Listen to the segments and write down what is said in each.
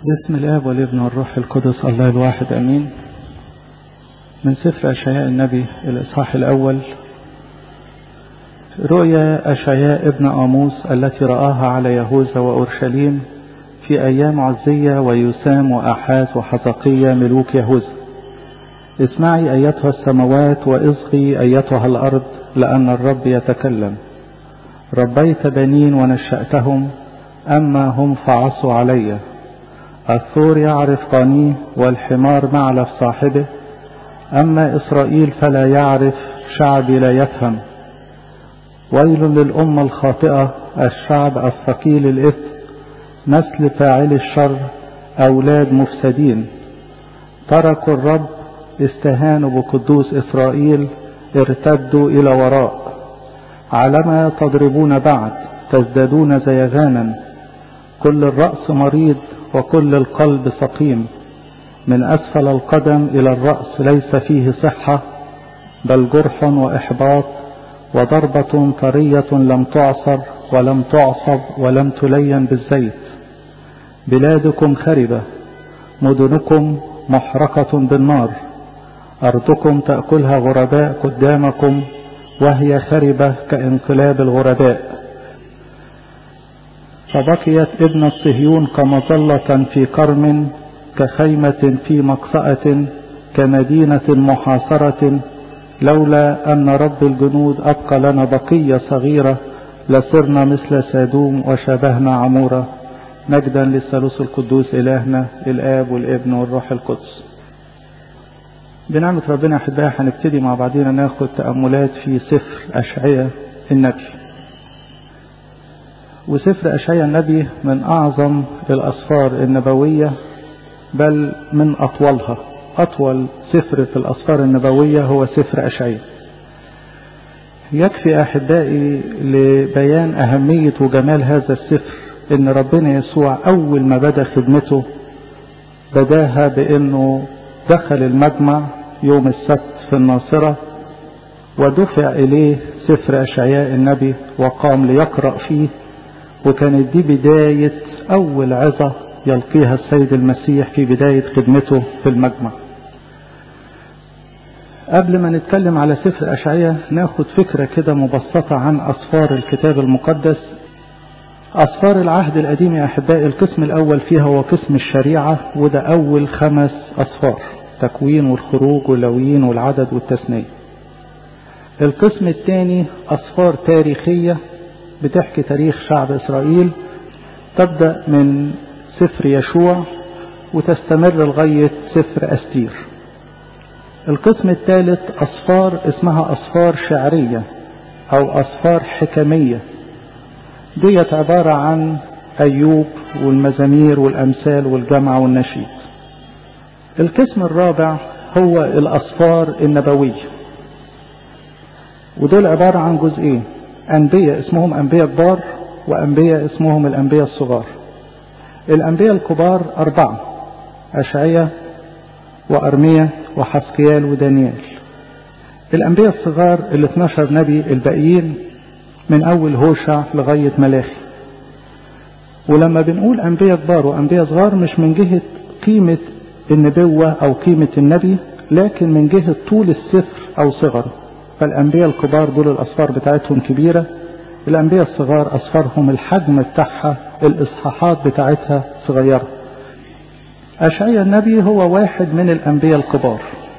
باسم الاب والابن والروح القدس الله الواحد امين من سفر اشعياء النبي الاصحاح الاول رؤيا اشعياء ابن اموس التي راها على يهوذا واورشليم في ايام عزيه ويسام واحاز وحزقيه ملوك يهوذا اسمعي ايتها السماوات واصغي ايتها الارض لان الرب يتكلم ربيت بنين ونشاتهم اما هم فعصوا علي الثور يعرف قانيه والحمار معلف صاحبه أما إسرائيل فلا يعرف شعبي لا يفهم ويل للأمة الخاطئة الشعب الثقيل الإثم نسل فاعل الشر أولاد مفسدين تركوا الرب استهانوا بقدوس إسرائيل ارتدوا إلى وراء علما تضربون بعد تزدادون زيغانا كل الرأس مريض وكل القلب سقيم من أسفل القدم إلى الرأس ليس فيه صحة بل جرح وإحباط وضربة طرية لم تعصر ولم تعصب ولم تلين بالزيت بلادكم خربة مدنكم محرقة بالنار أرضكم تأكلها غرباء قدامكم وهي خربة كانقلاب الغرباء فبقيت ابن الصهيون كمظلة في كرم كخيمة في مقصأة كمدينة محاصرة لولا أن رب الجنود أبقى لنا بقية صغيرة لصرنا مثل سادوم وشبهنا عمورة مجدا للثالوث القدوس إلهنا الآب والابن والروح القدس بنعمة ربنا أحبائي هنبتدي مع بعضنا ناخد تأملات في سفر أشعية النبي وسفر أشعيا النبي من أعظم الأسفار النبوية بل من أطولها أطول سفر في الأسفار النبوية هو سفر أشعيا يكفي أحبائي لبيان أهمية وجمال هذا السفر إن ربنا يسوع أول ما بدأ خدمته بداها بأنه دخل المجمع يوم السبت في الناصرة ودفع إليه سفر أشعياء النبي وقام ليقرأ فيه وكانت دي بداية أول عظة يلقيها السيد المسيح في بداية خدمته في المجمع قبل ما نتكلم على سفر أشعية ناخد فكرة كده مبسطة عن أسفار الكتاب المقدس أسفار العهد القديم يا أحبائي القسم الأول فيها هو قسم الشريعة وده أول خمس أسفار تكوين والخروج واللويين والعدد والتثنية القسم الثاني أسفار تاريخية بتحكي تاريخ شعب إسرائيل تبدأ من سفر يشوع وتستمر لغاية سفر أستير القسم الثالث أصفار اسمها أصفار شعرية أو أصفار حكمية ديت عبارة عن أيوب والمزامير والأمثال والجمع والنشيد القسم الرابع هو الأصفار النبوية ودول عبارة عن جزئين أنبياء اسمهم أنبياء كبار وأنبياء اسمهم الأنبياء الصغار الأنبياء الكبار أربعة أشعية وأرمية وحسقيال ودانيال الأنبياء الصغار ال 12 نبي الباقيين من أول هوشع لغاية ملاخي ولما بنقول أنبياء كبار وأنبياء صغار مش من جهة قيمة النبوة أو قيمة النبي لكن من جهة طول السفر أو صغره فالأنبياء الكبار دول الأسفار بتاعتهم كبيرة الأنبياء الصغار أسفارهم الحجم بتاعها الإصحاحات بتاعتها صغيرة أشعيا النبي هو واحد من الأنبياء الكبار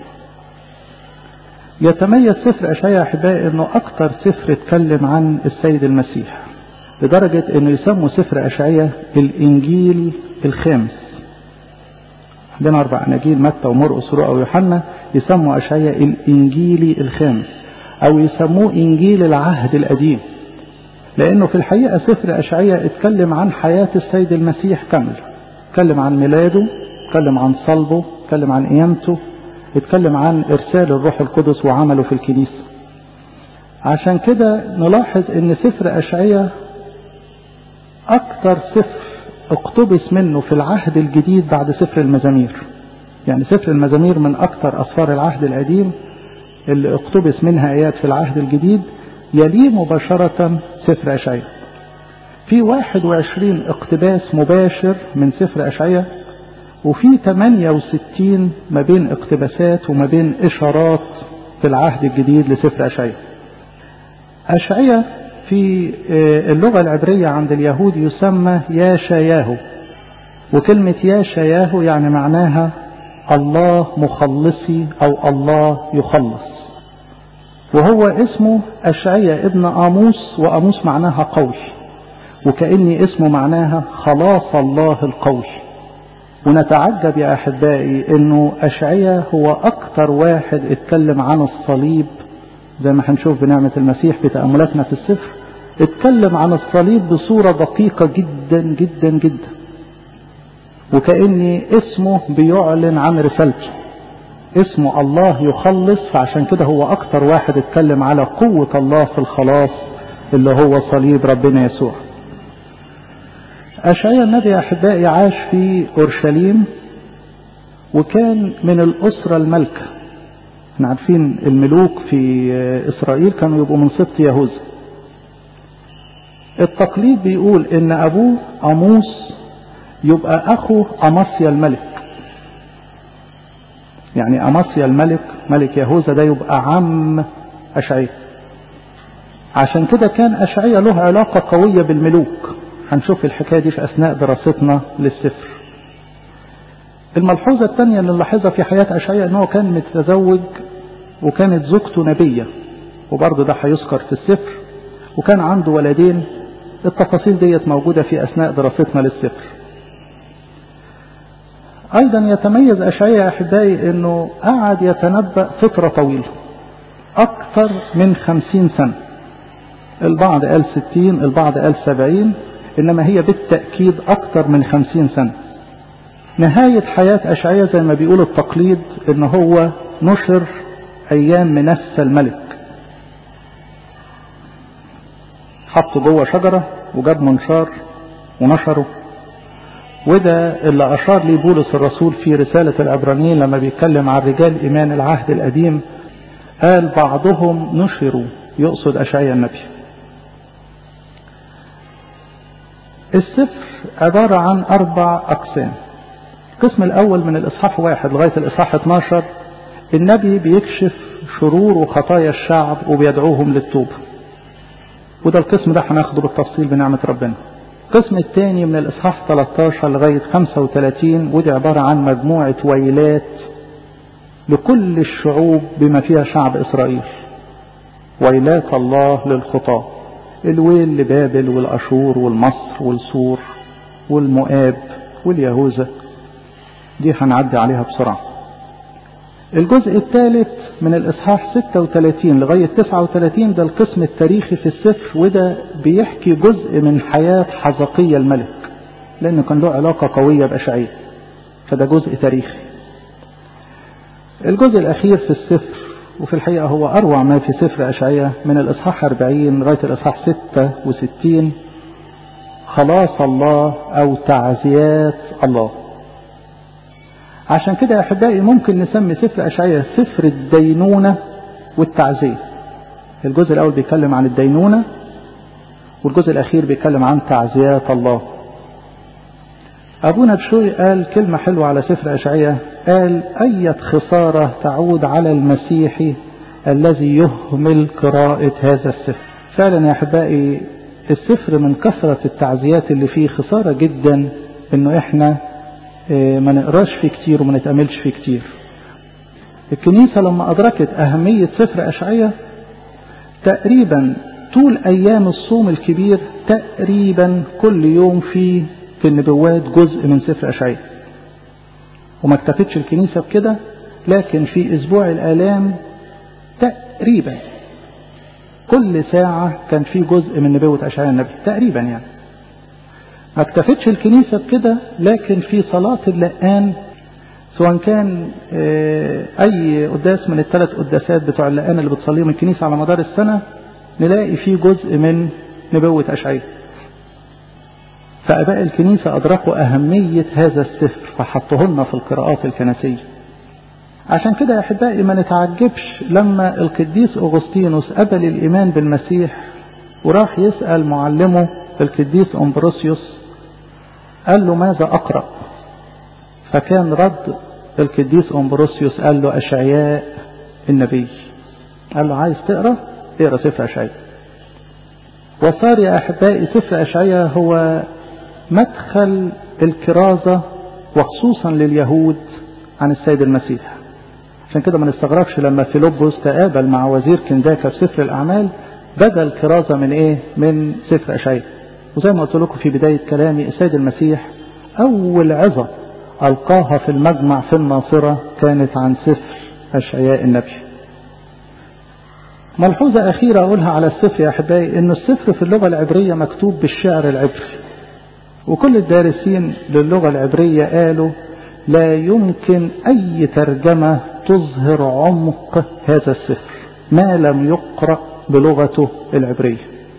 يتميز سفر أشعيا أحبائي أنه أكتر سفر اتكلم عن السيد المسيح لدرجة أنه يسموا سفر أشعيا الإنجيل الخامس عندنا أربع أناجيل متى ومرقس ورؤى ويوحنا يسموا أشعيا الإنجيلي الخامس أو يسموه إنجيل العهد القديم لأنه في الحقيقة سفر أشعيا اتكلم عن حياة السيد المسيح كاملة اتكلم عن ميلاده اتكلم عن صلبه اتكلم عن قيامته اتكلم عن إرسال الروح القدس وعمله في الكنيسة عشان كده نلاحظ ان سفر أشعيا أكثر سفر اقتبس منه في العهد الجديد بعد سفر المزامير يعني سفر المزامير من أكثر أسفار العهد القديم اللي اقتبس منها آيات في العهد الجديد يليه مباشرة سفر أشعية في 21 اقتباس مباشر من سفر أشعية وفي 68 ما بين اقتباسات وما بين إشارات في العهد الجديد لسفر أشعية أشعية في اللغة العبرية عند اليهود يسمى يا شاياهو وكلمة يا شاياهو يعني معناها الله مخلصي أو الله يخلص وهو اسمه أشعية ابن آموس وآموس معناها قوي وكأني اسمه معناها خلاص الله القوي ونتعجب يا أحبائي أنه أشعية هو أكثر واحد اتكلم عن الصليب زي ما هنشوف بنعمة المسيح في تأملاتنا في السفر اتكلم عن الصليب بصورة دقيقة جدا جدا جدا وكأني اسمه بيعلن عن رسالته اسمه الله يخلص فعشان كده هو أكتر واحد اتكلم على قوة الله في الخلاص اللي هو صليب ربنا يسوع أشعيا النبي أحبائي عاش في أورشليم وكان من الأسرة الملكة احنا عارفين الملوك في إسرائيل كانوا يبقوا من سبط يهوذا التقليد بيقول ان ابوه اموس يبقى اخو اماسيا الملك يعني اماسيا الملك ملك يهوذا ده يبقى عم اشعيا عشان كده كان اشعيا له علاقة قوية بالملوك هنشوف الحكاية دي في اثناء دراستنا للسفر الملحوظة الثانية اللي نلاحظها في حياة اشعيا ان هو كان متزوج وكانت زوجته نبية وبرضه ده هيذكر في السفر وكان عنده ولدين التفاصيل ديت موجودة في أثناء دراستنا للسفر أيضا يتميز أشعياء أحبائي أنه قعد يتنبأ فترة طويلة أكثر من خمسين سنة البعض قال ستين البعض قال سبعين إنما هي بالتأكيد أكثر من خمسين سنة نهاية حياة أشعياء زي ما بيقول التقليد إن هو نشر أيام منسى الملك حطه جوه شجرة وجاب منشار ونشره وده اللي أشار ليه بولس الرسول في رسالة العبرانيين لما بيتكلم عن رجال إيمان العهد القديم قال بعضهم نشروا يقصد أشعيا النبي السفر عبارة عن أربع أقسام القسم الأول من الإصحاح واحد لغاية الإصحاح 12 النبي بيكشف شرور وخطايا الشعب وبيدعوهم للتوبة وده القسم ده هناخده بالتفصيل بنعمة ربنا القسم الثاني من الإصحاح 13 لغاية 35 ودي عبارة عن مجموعة ويلات لكل الشعوب بما فيها شعب إسرائيل ويلات الله للخطاة الويل لبابل والأشور والمصر والسور والمؤاب واليهوذا دي هنعدي عليها بسرعة الجزء الثالث من الإصحاح 36 لغاية 39 ده القسم التاريخي في السفر وده بيحكي جزء من حياة حزقية الملك لأنه كان له علاقة قوية بأشعية فده جزء تاريخي الجزء الأخير في السفر وفي الحقيقة هو أروع ما في سفر أشعية من الإصحاح 40 لغاية الإصحاح 66 خلاص الله أو تعزيات الله عشان كده يا أحبائي ممكن نسمي سفر أشعية سفر الدينونة والتعزية الجزء الأول بيتكلم عن الدينونة والجزء الأخير بيتكلم عن تعزيات الله أبونا بشوي قال كلمة حلوة على سفر أشعية قال أية خسارة تعود على المسيح الذي يهمل قراءة هذا السفر فعلا يا أحبائي السفر من كثرة التعزيات اللي فيه خسارة جدا انه احنا ما نقراش فيه كتير وما نتأملش فيه كتير الكنيسة لما أدركت أهمية سفر أشعية تقريبا طول أيام الصوم الكبير تقريبا كل يوم في في النبوات جزء من سفر أشعية وما اكتفتش الكنيسة بكده لكن في أسبوع الآلام تقريبا كل ساعة كان في جزء من نبوة أشعياء النبي تقريبا يعني ما اكتفتش الكنيسة بكده لكن في صلاة اللقان سواء كان أي قداس من الثلاث قداسات بتوع اللقان اللي بتصليهم الكنيسة على مدار السنة نلاقي فيه جزء من نبوة أشعياء فأباء الكنيسة أدركوا أهمية هذا السفر فحطوه لنا في القراءات الكنسية عشان كده يا أحبائي ما نتعجبش لما القديس أغسطينوس قبل الإيمان بالمسيح وراح يسأل معلمه القديس أمبروسيوس قال له ماذا أقرأ فكان رد القديس أمبروسيوس قال له أشعياء النبي قال له عايز تقرأ اقرأ سفر أشعياء وصار يا أحبائي سفر أشعياء هو مدخل الكرازة وخصوصا لليهود عن السيد المسيح عشان كده ما نستغربش لما فيلبس تقابل مع وزير كنداكا في سفر الأعمال بدأ الكرازة من إيه؟ من سفر أشعياء وزي ما قلت لكم في بداية كلامي السيد المسيح أول عظة ألقاها في المجمع في الناصرة كانت عن سفر أشعياء النبي ملحوظة أخيرة أقولها على السفر يا أحبائي إن السفر في اللغة العبرية مكتوب بالشعر العبري وكل الدارسين للغة العبرية قالوا لا يمكن أي ترجمة تظهر عمق هذا السفر ما لم يقرأ بلغته العبرية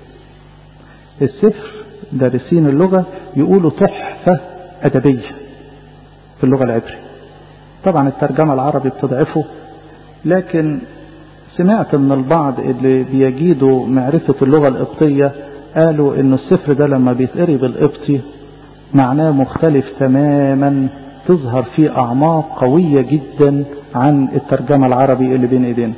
السفر دارسين اللغة يقولوا تحفة أدبية في اللغة العبرية طبعا الترجمة العربي بتضعفه لكن سمعت من البعض اللي بيجيدوا معرفة اللغة القبطية قالوا ان السفر ده لما بيتقري بالقبطي معناه مختلف تماما تظهر فيه اعماق قوية جدا عن الترجمة العربي اللي بين ايدينا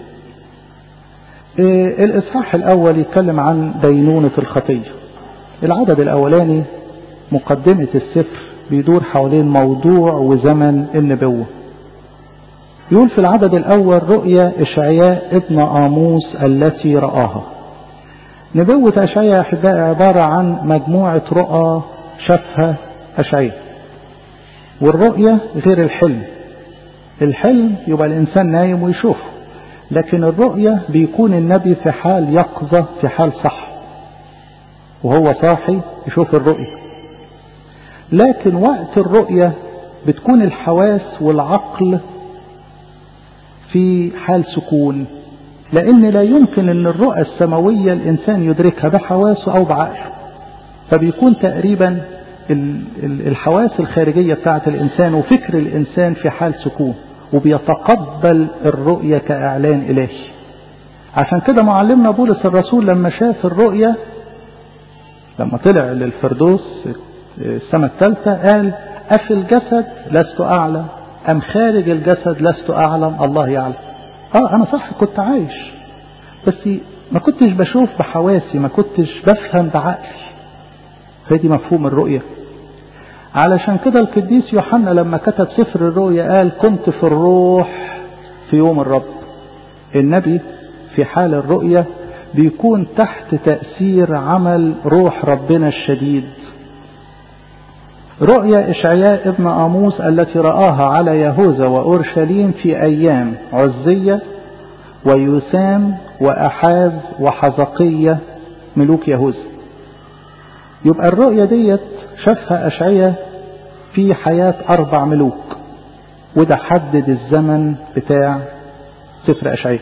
إيه الاصحاح الاول يتكلم عن دينونة الخطية العدد الاولاني مقدمة السفر بيدور حوالين موضوع وزمن النبوة يقول في العدد الأول رؤيا إشعياء ابن آموس التي رآها نبوة أشعياء أحبائي عبارة عن مجموعة رؤى شافها أشعياء والرؤية غير الحلم الحلم يبقى الإنسان نايم ويشوفه لكن الرؤية بيكون النبي في حال يقظة في حال صح وهو صاحي يشوف الرؤية لكن وقت الرؤية بتكون الحواس والعقل في حال سكون لأن لا يمكن أن الرؤى السماوية الإنسان يدركها بحواسه أو بعقله فبيكون تقريبا الحواس الخارجية بتاعة الإنسان وفكر الإنسان في حال سكون وبيتقبل الرؤية كإعلان إلهي عشان كده معلمنا بولس الرسول لما شاف الرؤية لما طلع للفردوس السماء الثالثة قال أفي الجسد لست أعلم أم خارج الجسد لست أعلم الله يعلم آه أنا صح كنت عايش بس ما كنتش بشوف بحواسي ما كنتش بفهم بعقلي هذه مفهوم الرؤية علشان كده القديس يوحنا لما كتب سفر الرؤيا قال كنت في الروح في يوم الرب النبي في حال الرؤية بيكون تحت تأثير عمل روح ربنا الشديد رؤيا إشعياء ابن آموس التي رآها على يهوذا وأورشليم في أيام عزية ويسام وأحاز وحزقية ملوك يهوذا يبقى الرؤيا ديت شافها أشعية في حياة أربع ملوك وده حدد الزمن بتاع سفر أشعية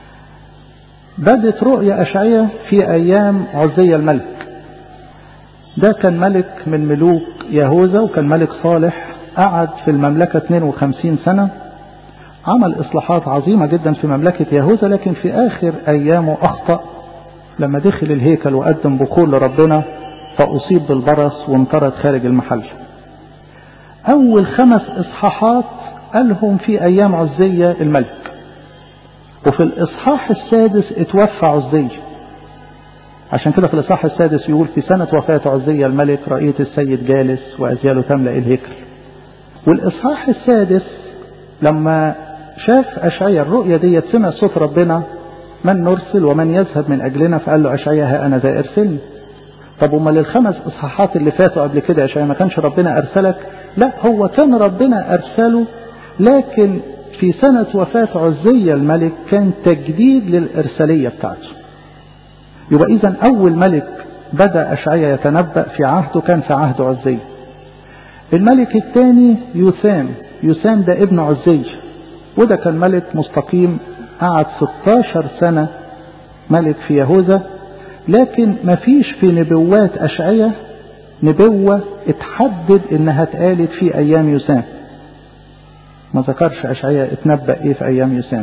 بدت رؤيا أشعية في أيام عزية الملك ده كان ملك من ملوك يهوذا وكان ملك صالح قعد في المملكة 52 سنة عمل إصلاحات عظيمة جدا في مملكة يهوذا لكن في آخر أيامه أخطأ لما دخل الهيكل وقدم بخور لربنا فأصيب بالبرص وانطرد خارج المحل أول خمس إصحاحات قالهم في أيام عزية الملك وفي الإصحاح السادس اتوفى عزية عشان كده في الإصحاح السادس يقول في سنة وفاة عزية الملك رأيت السيد جالس وأزياله تملأ الهيكل والإصحاح السادس لما شاف أشعيا الرؤية دي سمع صوت ربنا من نرسل ومن يذهب من أجلنا فقال له أشعيا ها أنا ذا ارسلني طب امال الخمس اصحاحات اللي فاتوا قبل كده عشان ما كانش ربنا ارسلك لا هو كان ربنا ارسله لكن في سنة وفاة عزية الملك كان تجديد للإرسالية بتاعته يبقى إذا أول ملك بدأ أشعيا يتنبأ في عهده كان في عهد عزية الملك الثاني يثام يثام ده ابن عزية وده كان ملك مستقيم قعد 16 سنة ملك في يهوذا لكن ما فيش في نبوات أشعية نبوة اتحدد انها اتقالت في ايام يسام ما ذكرش أشعية اتنبأ ايه في ايام يسام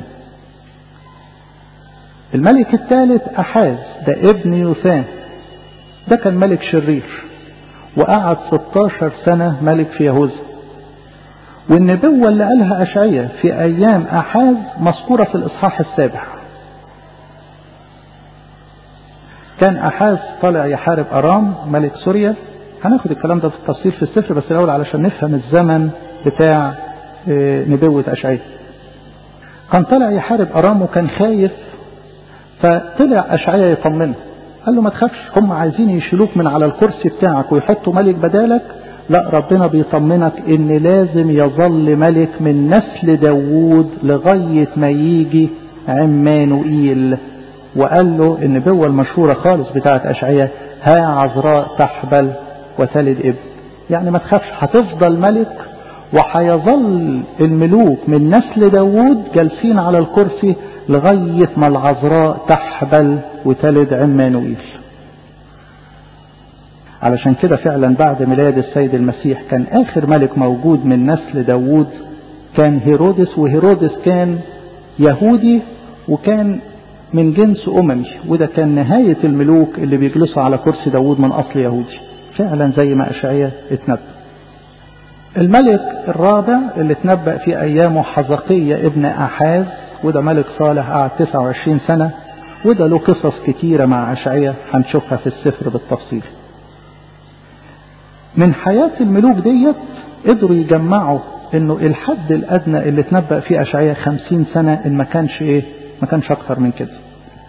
الملك الثالث أحاز ده ابن يثام ده كان ملك شرير وقعد 16 سنة ملك في يهوذا والنبوة اللي قالها أشعية في أيام أحاز مذكورة في الإصحاح السابع كان أحاز طالع يحارب أرام ملك سوريا هناخد الكلام ده في التفصيل في السفر بس الأول علشان نفهم الزمن بتاع نبوة أشعية كان طالع يحارب أرام وكان خايف فطلع أشعية يطمنه قال له ما تخافش هم عايزين يشيلوك من على الكرسي بتاعك ويحطوا ملك بدالك لا ربنا بيطمنك ان لازم يظل ملك من نسل داوود لغاية ما يجي عمانوئيل وقال له النبوة المشهورة خالص بتاعت أشعية ها عذراء تحبل وتلد ابن يعني ما تخافش هتفضل ملك وهيظل الملوك من نسل داوود جالسين على الكرسي لغاية ما العذراء تحبل وتلد عمانوئيل علشان كده فعلا بعد ميلاد السيد المسيح كان آخر ملك موجود من نسل داوود كان هيرودس وهيرودس كان يهودي وكان من جنس أممي وده كان نهاية الملوك اللي بيجلسوا على كرسي داوود من أصل يهودي فعلا زي ما أشعية اتنبأ الملك الرابع اللي اتنبأ في أيامه حزقية ابن أحاز وده ملك صالح قعد 29 سنة وده له قصص كتيرة مع أشعية هنشوفها في السفر بالتفصيل من حياة الملوك ديت قدروا يجمعوا انه الحد الادنى اللي اتنبأ فيه اشعياء خمسين سنة ان ما كانش ايه ما كانش اكتر من كده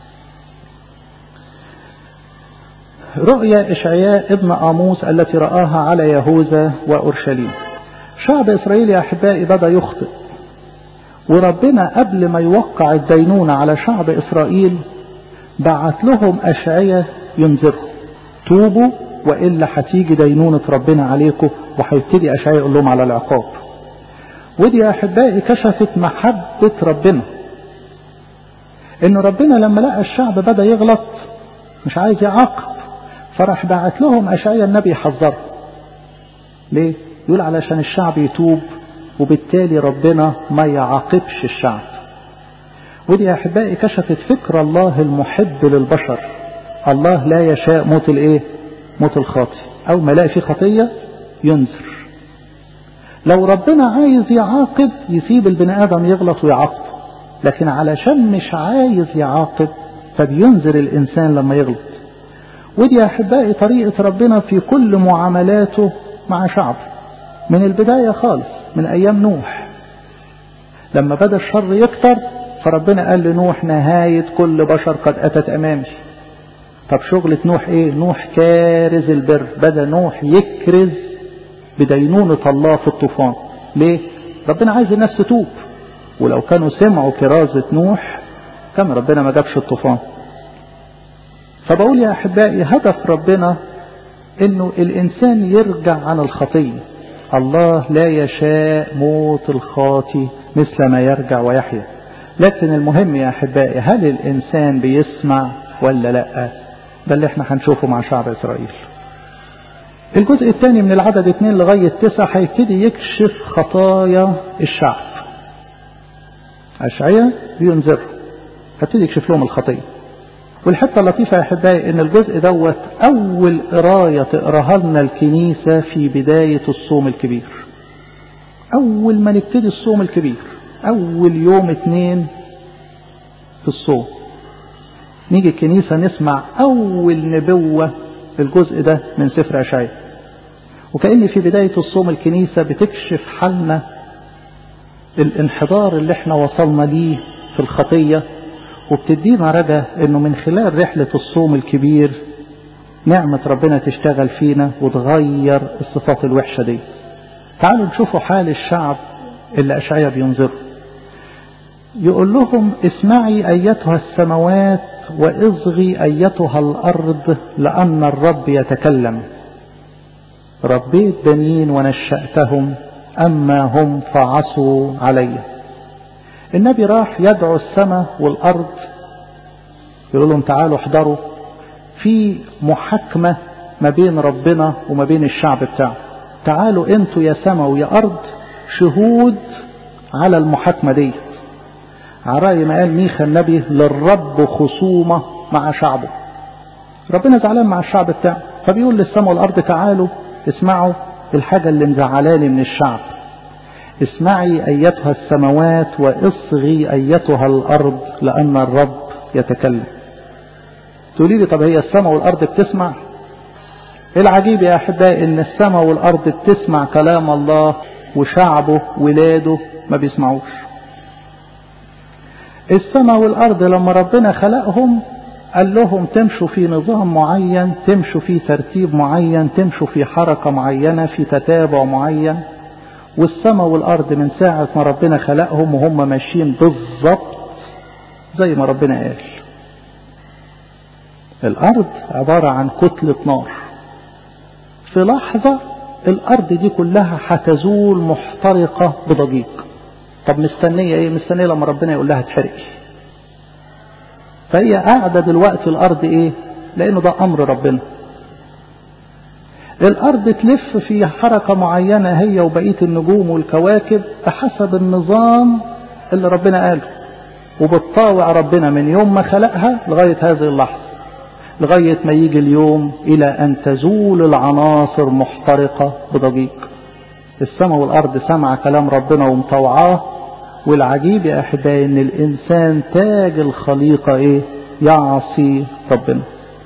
رؤيا اشعياء ابن اموس التي رآها على يهوذا واورشليم شعب اسرائيل يا احبائي بدا يخطئ وربنا قبل ما يوقع الدينونة على شعب اسرائيل بعت لهم اشعياء ينذرهم توبوا والا هتيجي دينونة ربنا عليكم وهيبتدي اشعياء يقول لهم على العقاب ودي يا احبائي كشفت محبة ربنا ان ربنا لما لقى الشعب بدا يغلط مش عايز يعاقب فراح بعت لهم اشعياء النبي يحذره ليه يقول علشان الشعب يتوب وبالتالي ربنا ما يعاقبش الشعب ودي يا احبائي كشفت فكر الله المحب للبشر الله لا يشاء موت الايه موت الخاطئ او ما لاقي فيه خطيه ينذر لو ربنا عايز يعاقب يسيب البني ادم يغلط ويعاقبه لكن علشان مش عايز يعاقب فبينذر الانسان لما يغلط ودي يا احبائي طريقه ربنا في كل معاملاته مع شعبه من البدايه خالص من ايام نوح لما بدا الشر يكتر فربنا قال لنوح نهايه كل بشر قد اتت امامي طب شغلة نوح ايه نوح كارز البر بدا نوح يكرز بدينونة الله في الطوفان ليه ربنا عايز الناس تتوب ولو كانوا سمعوا كرازة نوح كان ربنا ما جابش الطوفان فبقول يا احبائي هدف ربنا انه الانسان يرجع عن الخطية الله لا يشاء موت الخاطي مثل ما يرجع ويحيا لكن المهم يا احبائي هل الانسان بيسمع ولا لا ده اللي احنا هنشوفه مع شعب اسرائيل الجزء الثاني من العدد اثنين لغاية تسعة هيبتدي يكشف خطايا الشعب أشعية بينذر هبتدي يكشف لهم الخطية والحتة اللطيفة يا أحبائي إن الجزء دوت أول قراية تقراها لنا الكنيسة في بداية الصوم الكبير أول ما نبتدي الصوم الكبير أول يوم اثنين في الصوم نيجي الكنيسة نسمع أول نبوة الجزء ده من سفر أشعياء وكأن في بداية الصوم الكنيسة بتكشف حالنا الانحدار اللي احنا وصلنا ليه في الخطية وبتدينا رجا انه من خلال رحلة الصوم الكبير نعمة ربنا تشتغل فينا وتغير الصفات الوحشة دي تعالوا نشوفوا حال الشعب اللي أشعياء بينظره يقول لهم اسمعي أيتها السماوات واصغي أيتها الأرض لأن الرب يتكلم ربيت بنين ونشأتهم أما هم فعصوا علي النبي راح يدعو السماء والأرض يقول لهم تعالوا احضروا في محاكمة ما بين ربنا وما بين الشعب بتاعه تعالوا انتوا يا سماء ويا أرض شهود على المحاكمة دي على رأي ما قال ميخا النبي للرب خصومة مع شعبه ربنا زعلان مع الشعب بتاعه فبيقول للسماء والأرض تعالوا اسمعوا الحاجة اللي مزعلاني من الشعب اسمعي أيتها السماوات واصغي أيتها الأرض لأن الرب يتكلم تقولي لي طب هي السماء والأرض بتسمع العجيب يا أحبائي إن السماء والأرض بتسمع كلام الله وشعبه ولاده ما بيسمعوش السماء والأرض لما ربنا خلقهم قال لهم تمشوا في نظام معين تمشوا في ترتيب معين تمشوا في حركة معينة في تتابع معين والسماء والأرض من ساعة ما ربنا خلقهم وهم ماشيين بالظبط زي ما ربنا قال الأرض عبارة عن كتلة نار في لحظة الأرض دي كلها هتزول محترقة بضجيج طب مستنية ايه مستنية لما ربنا يقول لها تحرقي فهي قاعدة دلوقتي الأرض ايه لأنه ده أمر ربنا الأرض تلف في حركة معينة هي وبقية النجوم والكواكب بحسب النظام اللي ربنا قاله وبتطاوع ربنا من يوم ما خلقها لغاية هذه اللحظة لغاية ما يجي اليوم إلى أن تزول العناصر محترقة بضجيج السماء والأرض سمع كلام ربنا ومطوعاه والعجيب يا أحبائي إن الإنسان تاج الخليقة إيه يعصي ربنا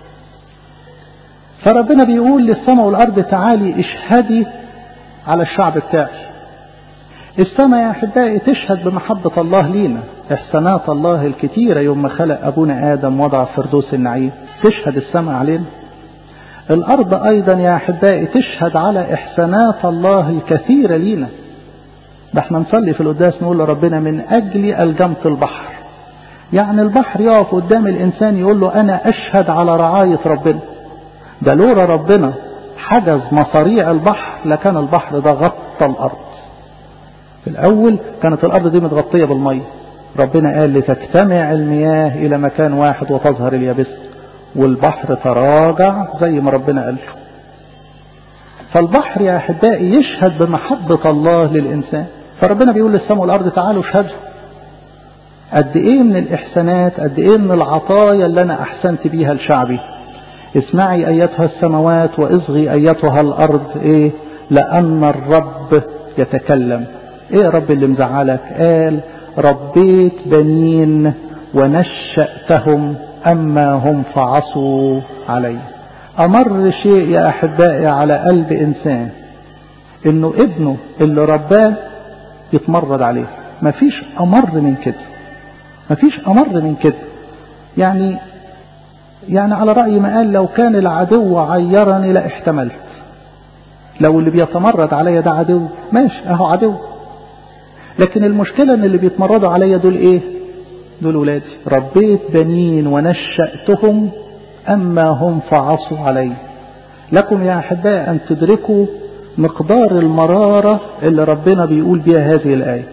فربنا بيقول للسماء والأرض تعالي اشهدي على الشعب بتاعي السماء يا أحبائي تشهد بمحبة الله لينا إحسانات الله الكتيرة يوم ما خلق أبونا آدم وضع فردوس النعيم تشهد السماء علينا الأرض أيضا يا أحبائي تشهد على إحسانات الله الكثيرة لينا ده احنا نصلي في القداس نقول لربنا من أجل ألجمت البحر يعني البحر يقف قدام الإنسان يقول له أنا أشهد على رعاية ربنا ده لولا ربنا حجز مصاريع البحر لكان البحر ده غطى الأرض في الأول كانت الأرض دي متغطية بالمية ربنا قال لتجتمع المياه إلى مكان واحد وتظهر اليابس والبحر تراجع زي ما ربنا قال فالبحر يا أحبائي يشهد بمحبة الله للإنسان فربنا بيقول للسماء والأرض تعالوا اشهدوا قد إيه من الإحسانات قد إيه من العطايا اللي أنا أحسنت بيها لشعبي اسمعي أيتها السماوات واصغي أيتها الأرض إيه لأن الرب يتكلم إيه يا رب اللي مزعلك قال ربيت بنين ونشأتهم أما هم فعصوا علي أمر شيء يا أحبائي على قلب إنسان إنه ابنه اللي رباه يتمرد عليه مفيش أمر من كده مفيش أمر من كده يعني يعني على رأي ما قال لو كان العدو عيرني لاحتملت لو اللي بيتمرد عليا ده عدو ماشي اهو عدو لكن المشكلة ان اللي بيتمردوا عليا دول ايه دول ولادي ربيت بنين ونشأتهم أما هم فعصوا علي لكم يا أحباء أن تدركوا مقدار المرارة اللي ربنا بيقول بها هذه الآية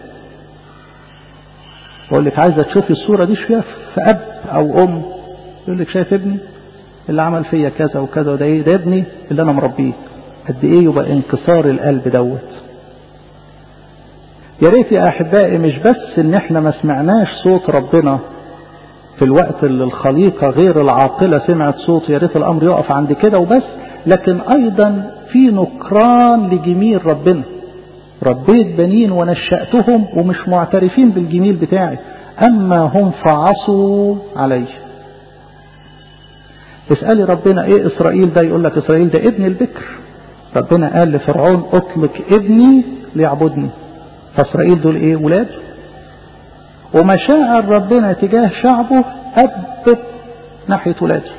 بقول لك عايزة تشوفي الصورة دي شوية في أب أو أم يقول لك شايف ابني اللي عمل فيا كذا وكذا وده ايه ده ابني اللي انا مربيه قد ايه يبقى انكسار القلب دوت يا ريت يا احبائي مش بس ان احنا ما سمعناش صوت ربنا في الوقت اللي الخليقه غير العاقله سمعت صوت يا ريت الامر يقف عند كده وبس لكن ايضا في نكران لجميل ربنا ربيت بنين ونشأتهم ومش معترفين بالجميل بتاعي اما هم فعصوا عليه اسألي ربنا ايه اسرائيل ده يقول لك اسرائيل ده ابن البكر ربنا قال لفرعون اطلق ابني ليعبدني فاسرائيل دول ايه ولاده ومشاعر ربنا تجاه شعبه اب ناحية ولاده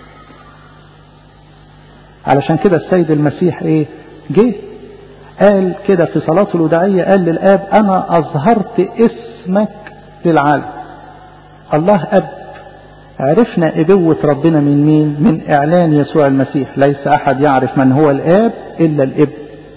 علشان كده السيد المسيح ايه جه قال كده في صلاة الوداعية قال للآب أنا أظهرت اسمك للعالم الله أب عرفنا إبوة ربنا من مين من إعلان يسوع المسيح ليس أحد يعرف من هو الآب إلا الابن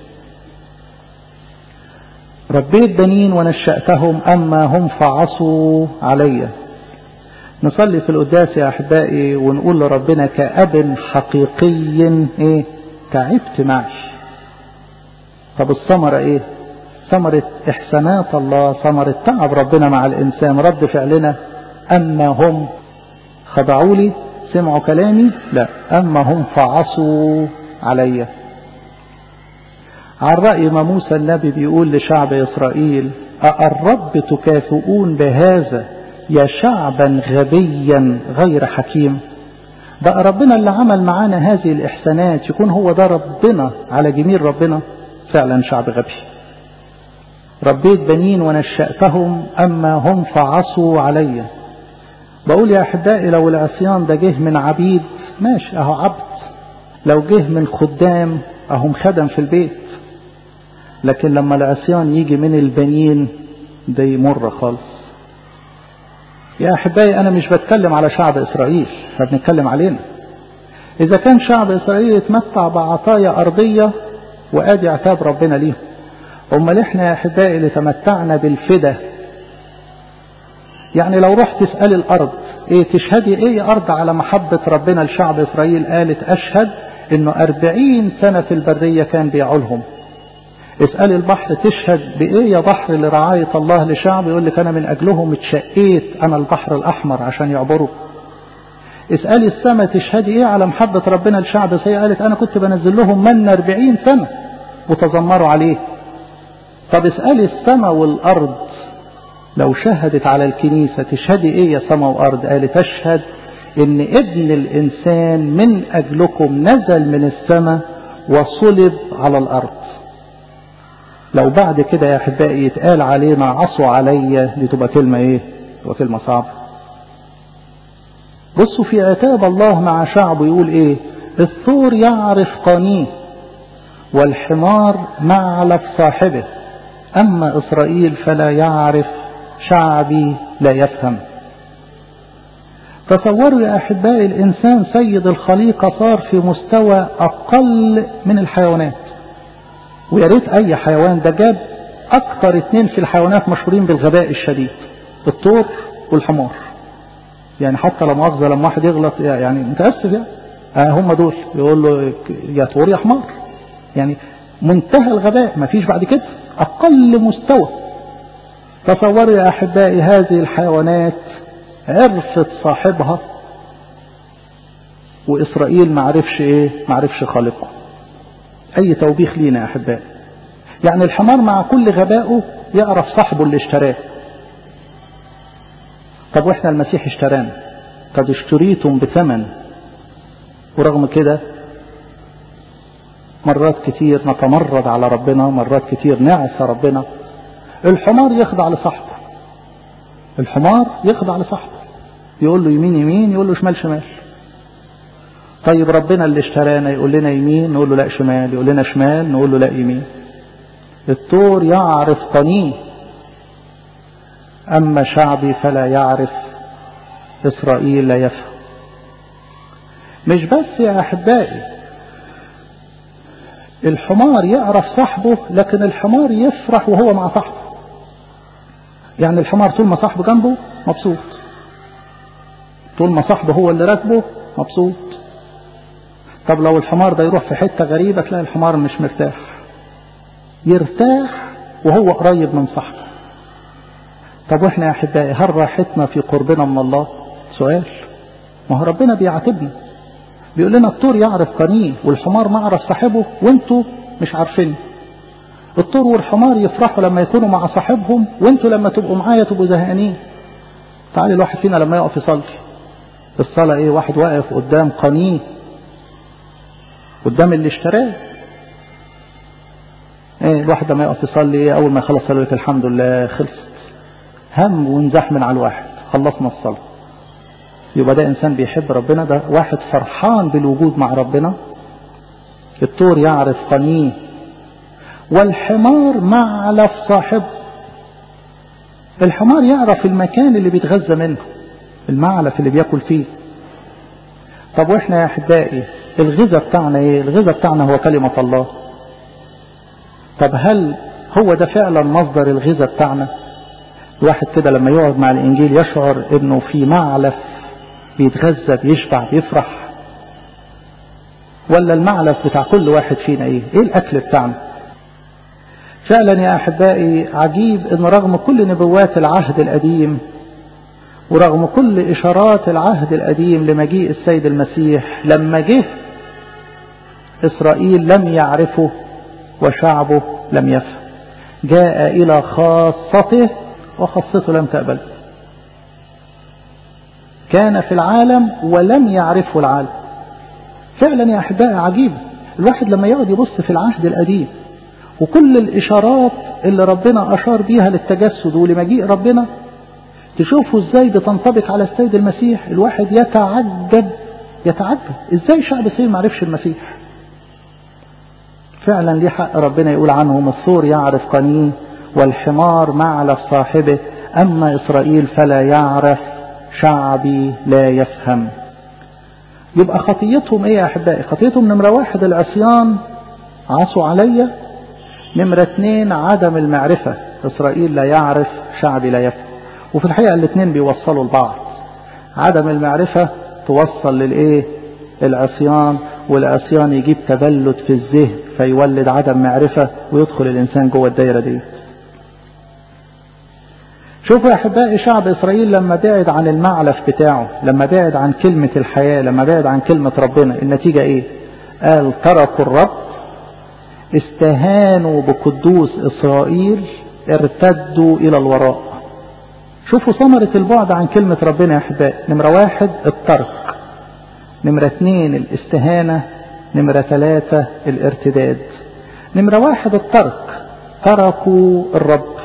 ربيت بنين ونشأتهم أما هم فعصوا علي نصلي في القداس يا أحبائي ونقول لربنا كأب حقيقي إيه تعبت معي طب الثمرة إيه ثمرة إحسانات الله ثمرة تعب ربنا مع الإنسان رد فعلنا أما هم خضعوا لي سمعوا كلامي لا أما هم فعصوا علي عن رأي ما موسى النبي بيقول لشعب إسرائيل الرب تكافئون بهذا يا شعبا غبيا غير حكيم بقى ربنا اللي عمل معانا هذه الإحسانات يكون هو ده ربنا على جميل ربنا فعلا شعب غبي ربيت بنين ونشأتهم أما هم فعصوا علي بقول يا أحبائي لو العصيان ده جه من عبيد ماشي أهو عبد لو جه من خدام أهم خدم في البيت لكن لما العصيان يجي من البنين ده يمر خالص يا أحبائي أنا مش بتكلم على شعب إسرائيل احنا بنتكلم علينا إذا كان شعب إسرائيل يتمتع بعطايا أرضية وآدي عتاب ربنا ليهم أمال إحنا يا أحبائي اللي تمتعنا بالفدا يعني لو رحت تسأل الأرض إيه تشهدي إيه يا أرض على محبة ربنا لشعب إسرائيل قالت أشهد إنه أربعين سنة في البرية كان بيعولهم اسأل البحر تشهد بإيه يا بحر لرعاية الله لشعب يقول لك أنا من أجلهم اتشقيت أنا البحر الأحمر عشان يعبروا اسألي السماء تشهدي إيه على محبة ربنا لشعب هي قالت أنا كنت بنزل لهم من أربعين سنة وتذمروا عليه طب اسألي السماء والأرض لو شهدت على الكنيسة تشهدي إيه يا سماء وأرض قالت تشهد إن ابن الإنسان من أجلكم نزل من السماء وصلب على الأرض لو بعد كده يا احبائي يتقال علينا عصوا عليا دي تبقى كلمه ايه؟ تبقى كلمه صعبه. بصوا في عتاب الله مع شعبه يقول ايه؟ الثور يعرف قانيه والحمار معلف صاحبه اما اسرائيل فلا يعرف شعبي لا يفهم. تصوروا يا احبائي الانسان سيد الخليقه صار في مستوى اقل من الحيوانات. ويا ريت اي حيوان ده جاب اكتر اتنين في الحيوانات مشهورين بالغباء الشديد الطور والحمار يعني حتى لو مؤاخذه لما واحد يغلط يعني متاسف يعني آه هم دول يقول له يا طور يا حمار يعني منتهى الغباء ما فيش بعد كده اقل مستوى تصوروا يا احبائي هذه الحيوانات عرفت صاحبها واسرائيل ما عرفش ايه ما عرفش خالقه اي توبيخ لينا يا احبائي يعني الحمار مع كل غبائه يعرف صاحبه اللي اشتراه طب واحنا المسيح اشترانا قد اشتريتم بثمن ورغم كده مرات كتير نتمرد على ربنا مرات كتير نعصى ربنا الحمار يخضع لصاحبه الحمار يخضع لصاحبه يقول له يمين يمين يقول له شمال شمال طيب ربنا اللي اشترانا يقول لنا يمين نقول له لا شمال يقول لنا شمال نقول له لا يمين الطور يعرف قنيه أما شعبي فلا يعرف إسرائيل لا يفهم مش بس يا أحبائي الحمار يعرف صاحبه لكن الحمار يفرح وهو مع صاحبه يعني الحمار طول ما صاحبه جنبه مبسوط طول ما صاحبه هو اللي راكبه مبسوط طب لو الحمار ده يروح في حتة غريبة تلاقي الحمار مش مرتاح يرتاح وهو قريب من صاحبه طب واحنا يا احبائي هل راحتنا في قربنا من الله سؤال ما هو ربنا بيعاتبنا بيقول لنا الطور يعرف قنيه والحمار ما عرف صاحبه وانتوا مش عارفين الطور والحمار يفرحوا لما يكونوا مع صاحبهم وانتوا لما تبقوا معايا تبقوا زهقانين تعالي الواحد فينا لما يقف يصلي الصلاة ايه واحد واقف قدام قنيه قدام اللي اشتراه ايه الواحد لما يقف يصلي ايه اول ما يخلص صلاه لك الحمد لله خلصت هم ونزحمن على الواحد خلصنا الصلاه يبقى ده انسان بيحب ربنا ده واحد فرحان بالوجود مع ربنا الطور يعرف قنيه والحمار معلف صاحبه الحمار يعرف المكان اللي بيتغذى منه المعلف اللي بياكل فيه طب واحنا يا احبائي الغذاء بتاعنا ايه الغذاء بتاعنا هو كلمة الله طب هل هو ده فعلا مصدر الغذاء بتاعنا الواحد كده لما يقعد مع الانجيل يشعر انه في معلف بيتغذى بيشبع بيفرح ولا المعلف بتاع كل واحد فينا ايه ايه الاكل بتاعنا فعلا يا احبائي عجيب ان رغم كل نبوات العهد القديم ورغم كل اشارات العهد القديم لمجيء السيد المسيح لما جه اسرائيل لم يعرفه وشعبه لم يفهم جاء إلى خاصته وخاصته لم تقبل كان في العالم ولم يعرفه العالم فعلا يا أحبائي عجيب الواحد لما يقعد يبص في العهد القديم وكل الإشارات اللي ربنا أشار بيها للتجسد ولمجيء ربنا تشوفوا ازاي بتنطبق على السيد المسيح الواحد يتعجب يتعجب ازاي شعب اسرائيل ما عرفش المسيح فعلا ليه حق ربنا يقول عنهم الثور يعرف قنيه والحمار معلف صاحبه اما اسرائيل فلا يعرف شعبي لا يفهم يبقى خطيتهم ايه يا احبائي خطيتهم نمرة واحد العصيان عصوا عليا نمرة اثنين عدم المعرفة اسرائيل لا يعرف شعبي لا يفهم وفي الحقيقة الاثنين بيوصلوا لبعض عدم المعرفة توصل للايه العصيان والعصيان يجيب تبلد في الذهن فيولد عدم معرفة ويدخل الانسان جوه الدايرة دي شوفوا يا احبائي شعب اسرائيل لما بعد عن المعلف بتاعه لما بعد عن كلمة الحياة لما بعد عن كلمة ربنا النتيجة ايه قال تركوا الرب استهانوا بقدوس اسرائيل ارتدوا الى الوراء شوفوا ثمرة البعد عن كلمة ربنا يا احبائي نمرة واحد الترك نمرة اثنين الاستهانة نمرة ثلاثة الارتداد نمرة واحد الترك تركوا الرب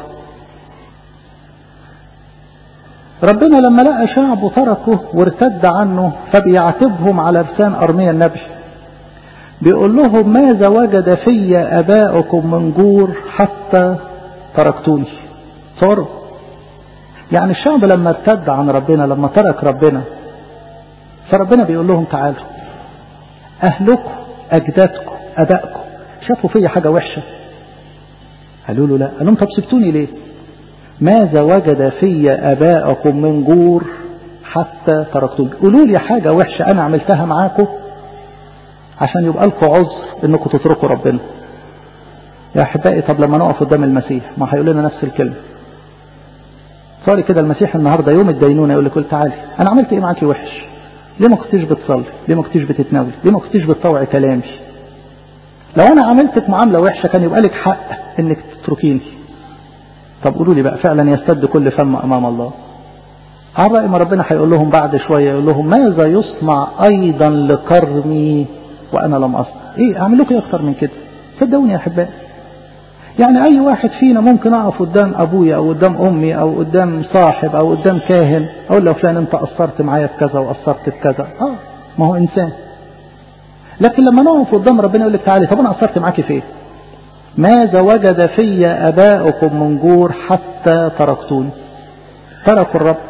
ربنا لما لقى شعبه تركه وارتد عنه فبيعاتبهم على لسان أرميا النبي بيقول لهم ماذا وجد في أباؤكم من جور حتى تركتوني صاروا يعني الشعب لما ارتد عن ربنا لما ترك ربنا فربنا بيقول لهم تعالوا أهلكم أجدادكم أبائكم شافوا فيا حاجة وحشة قالوا له لا قال لهم طب سبتوني ليه ماذا وجد في أباءكم من جور حتى تركتوني قولوا لي حاجة وحشة أنا عملتها معاكم عشان يبقى لكم عذر انكم تتركوا ربنا يا احبائي طب لما نقف قدام المسيح ما هيقول لنا نفس الكلمه صار كده المسيح النهارده يوم الدينونه يقول لك قول تعالي انا عملت ايه معاكي وحش ليه ما كنتيش بتصلي ليه ما كنتيش بتتناولي ليه ما كنتيش بتطوعي كلامي لو انا عملتك معامله وحشه كان يبقى لك حق انك تتركيني طب قولوا لي بقى فعلا يستد كل فم امام الله على رأي ما ربنا هيقول لهم بعد شوية يقول لهم ماذا يصنع أيضا لكرمي وأنا لم أصنع إيه أعمل لكم أكتر من كده صدقوني يا أحبائي يعني أي واحد فينا ممكن أقف قدام أبويا أو قدام أمي أو قدام صاحب أو قدام كاهن أقول له فلان أنت قصرت معايا في كذا وقصرت في كذا آه ما هو إنسان لكن لما نقف قدام ربنا يقول لك تعالي طب أنا قصرت معاكي في إيه؟ ماذا وجد في أباؤكم من جور حتى تركتوني تركوا الرب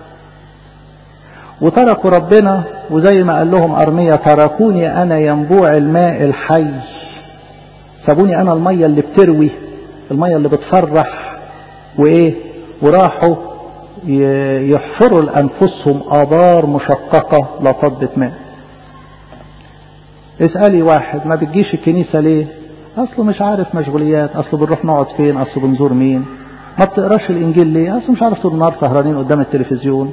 وتركوا ربنا وزي ما قال لهم أرمية تركوني أنا ينبوع الماء الحي سابوني أنا المية اللي بتروي المية اللي بتفرح وإيه وراحوا يحفروا لأنفسهم آبار مشققة لا تضبط ماء اسألي واحد ما بتجيش الكنيسة ليه أصله مش عارف مشغوليات أصله بنروح نقعد فين أصله بنزور مين ما بتقراش الإنجيل ليه أصله مش عارف طول النهار سهرانين قدام التلفزيون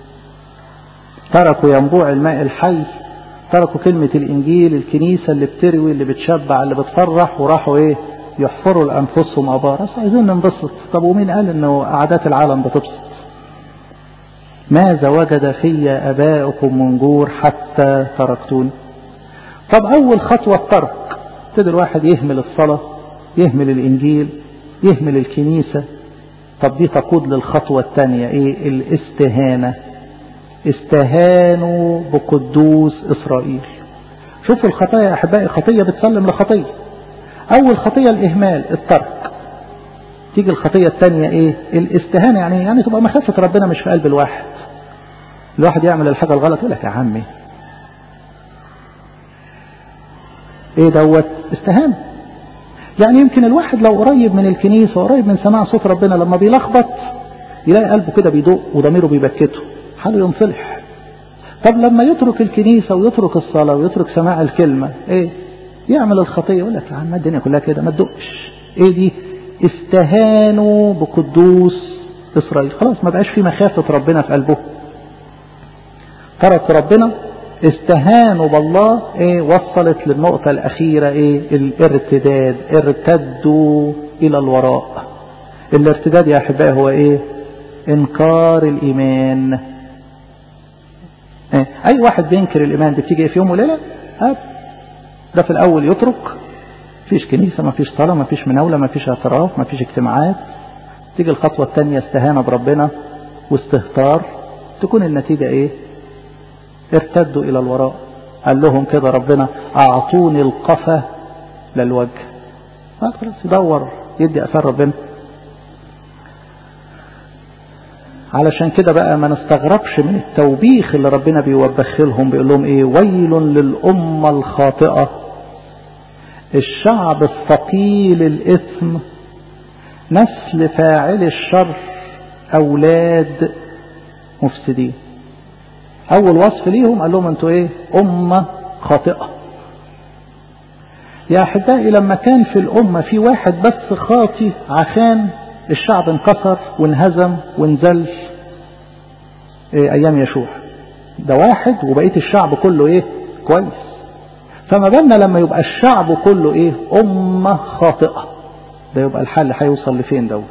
تركوا ينبوع الماء الحي تركوا كلمة الإنجيل الكنيسة اللي بتروي اللي بتشبع اللي بتفرح وراحوا إيه يحفروا لأنفسهم أبار أصل عايزين ننبسط طب ومين قال إنه عادات العالم بتبسط ماذا وجد في أباؤكم من جور حتى تركتوني طب أول خطوة الترك ابتدى الواحد يهمل الصلاة يهمل الإنجيل يهمل الكنيسة طب دي تقود للخطوة الثانية إيه الاستهانة استهانوا بقدوس إسرائيل شوفوا الخطايا يا أحبائي خطية بتسلم لخطية أول خطية الإهمال الترك تيجي الخطية الثانية إيه الاستهانة يعني يعني تبقى مخافة ربنا مش في قلب الواحد الواحد يعمل الحاجة الغلط يقول لك يا عمي ايه دوت استهانة يعني يمكن الواحد لو قريب من الكنيسة وقريب من سماع صوت ربنا لما بيلخبط يلاقي قلبه كده بيدق وضميره بيبكته حاله ينصلح طب لما يترك الكنيسة ويترك الصلاة ويترك سماع الكلمة ايه يعمل الخطية يقول لك يا عم الدنيا كلها كده ما تدقش ايه دي استهانوا بقدوس اسرائيل خلاص ما بقاش في مخافة ربنا في قلبه ترك ربنا استهانوا بالله ايه وصلت للنقطة الأخيرة ايه الارتداد ارتدوا إلى الوراء الارتداد يا أحبائي هو ايه انكار الإيمان ايه أي واحد بينكر الإيمان دي بتيجي في يوم وليلة أب ده في الأول يترك مفيش كنيسة مفيش صلاة مفيش مناولة مفيش اعتراف مفيش اجتماعات تيجي الخطوة الثانية استهانة بربنا واستهتار تكون النتيجة ايه ارتدوا الى الوراء قال لهم كده ربنا اعطوني القفا للوجه خلاص يدور يدي اثار ربنا علشان كده بقى ما نستغربش من التوبيخ اللي ربنا بيوبخ لهم بيقول لهم ايه ويل للأمة الخاطئة الشعب الثقيل الإثم نسل فاعل الشر أولاد مفسدين أول وصف ليهم قال لهم أنتوا إيه أمة خاطئة يا أحبائي لما كان في الأمة في واحد بس خاطي عشان الشعب انكسر وانهزم وانزل إيه أيام يشوع ده واحد وبقية الشعب كله إيه كويس فما بالنا لما يبقى الشعب كله إيه أمة خاطئة ده يبقى الحل هيوصل لفين دوت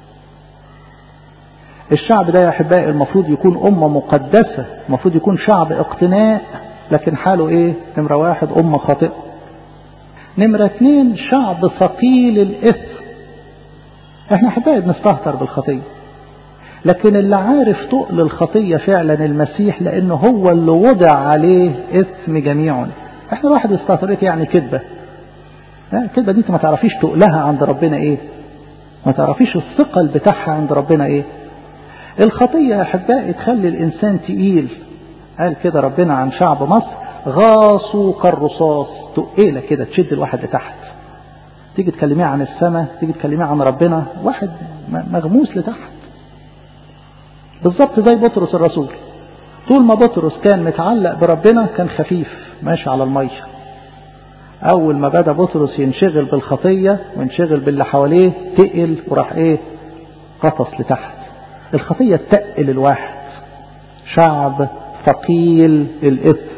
الشعب ده يا أحبائي المفروض يكون أمة مقدسة المفروض يكون شعب اقتناء لكن حاله إيه نمرة واحد أمة خاطئة نمرة اثنين شعب ثقيل الإثم احنا أحبائي بنستهتر بالخطية لكن اللي عارف تقل الخطية فعلا المسيح لأنه هو اللي وضع عليه إثم جميع احنا الواحد يستهتر يعني كذبة الكذبة دي انت ما تعرفيش تقلها عند ربنا ايه ما تعرفيش الثقل بتاعها عند ربنا ايه الخطية يا أحبائي تخلي الإنسان تقيل قال كده ربنا عن شعب مصر غاصوا كالرصاص تقيلة كده تشد الواحد لتحت تيجي تكلميه عن السماء تيجي تكلميه عن ربنا واحد مغموس لتحت بالظبط زي بطرس الرسول طول ما بطرس كان متعلق بربنا كان خفيف ماشي على المية أول ما بدأ بطرس ينشغل بالخطية وينشغل باللي حواليه تقل وراح إيه غطس لتحت الخطية تقل الواحد شعب ثقيل الإثم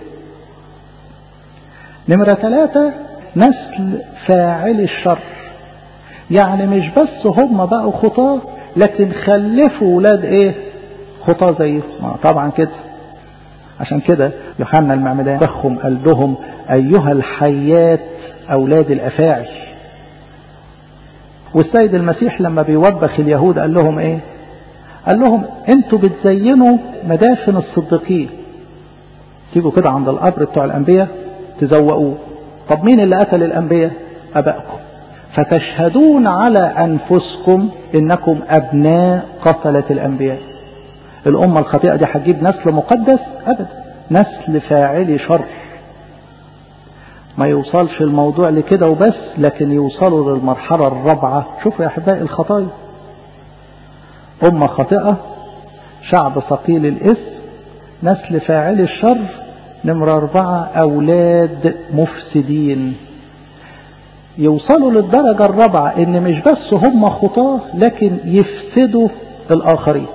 نمرة ثلاثة نسل فاعل الشر يعني مش بس هم بقوا خطاة لكن خلفوا ولاد ايه خطاة زيه طبعا كده عشان كده يوحنا المعمدان بخهم قال لهم ايها الحيات اولاد الافاعي والسيد المسيح لما بيوبخ اليهود قال لهم ايه قال لهم انتوا بتزينوا مدافن الصديقين تيجوا كده عند القبر بتوع الانبياء تزوقوه طب مين اللي قتل الانبياء ابائكم فتشهدون على انفسكم انكم ابناء قتلة الانبياء الامة الخطيئة دي هتجيب نسل مقدس ابدا نسل فاعل شر ما يوصلش الموضوع لكده وبس لكن يوصلوا للمرحلة الرابعة شوفوا يا احبائي الخطايا أمة خاطئة شعب ثقيل الإثم نسل فاعل الشر نمرة أربعة أولاد مفسدين يوصلوا للدرجة الرابعة إن مش بس هم خطاة لكن يفسدوا الآخرين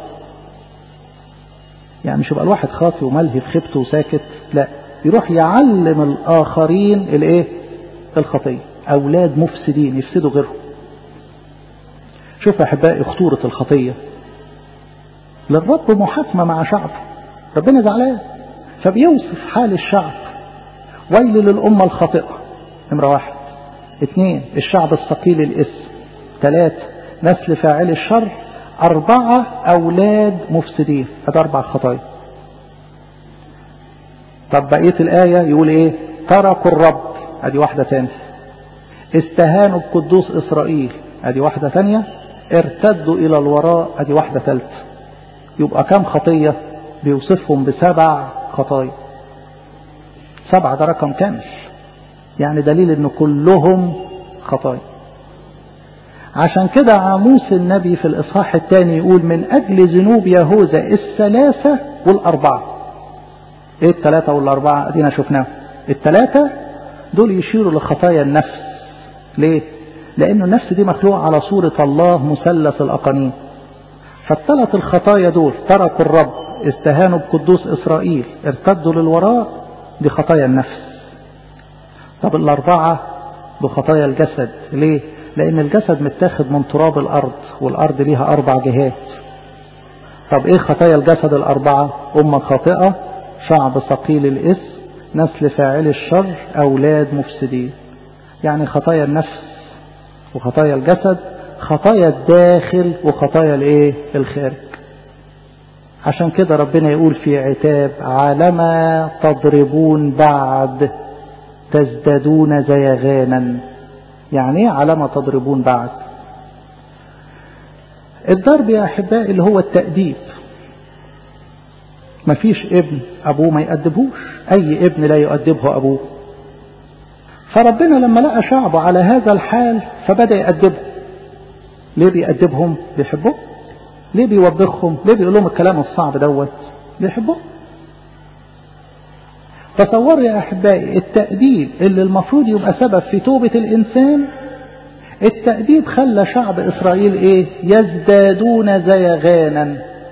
يعني مش يبقى الواحد خاطي وملهي في خيبته وساكت لا يروح يعلم الآخرين الإيه الخطية أولاد مفسدين يفسدوا غيرهم شوف يا أحبائي خطورة الخطية للرب محاكمة مع شعبه ربنا زعلان فبيوصف حال الشعب ويل للأمة الخاطئة نمرة واحد اثنين الشعب الثقيل الاسم ثلاثة نسل فاعل الشر أربعة أولاد مفسدين هذا أربع خطايا طب بقية الآية يقول إيه تركوا الرب أدي واحدة ثانية استهانوا بقدوس إسرائيل أدي واحدة ثانية ارتدوا إلى الوراء أدي واحدة ثالثة يبقى كم خطية بيوصفهم بسبع خطايا سبعة ده رقم كامل يعني دليل ان كلهم خطايا عشان كده عاموس النبي في الاصحاح الثاني يقول من اجل ذنوب يهوذا الثلاثة والاربعة ايه الثلاثة والاربعة ادينا شفناه الثلاثة دول يشيروا لخطايا النفس ليه لانه النفس دي مخلوقة على صورة الله مثلث الاقانيم فالثلاث الخطايا دول تركوا الرب استهانوا بقدوس إسرائيل ارتدوا للوراء دي خطايا النفس طب الأربعة بخطايا الجسد ليه؟ لأن الجسد متاخد من تراب الأرض والأرض ليها أربع جهات طب إيه خطايا الجسد الأربعة؟ أمة خاطئة شعب ثقيل الاسم نسل فاعل الشر أولاد مفسدين يعني خطايا النفس وخطايا الجسد خطايا الداخل وخطايا الايه الخارج عشان كده ربنا يقول في عتاب علما تضربون بعد تزدادون زيغانا يعني ايه علما تضربون بعد الضرب يا احبائي اللي هو التأديب مفيش ابن ابوه ما يأدبهوش اي ابن لا يؤدبه ابوه فربنا لما لقى شعبه على هذا الحال فبدأ يأدبهم ليه بيأدبهم بيحبوه ليه بيوبخهم ليه بيقول لهم الكلام الصعب دوت بيحبوه تصوروا يا أحبائي التأديب اللي المفروض يبقى سبب في توبة الإنسان التأديب خلى شعب إسرائيل إيه يزدادون زيغانا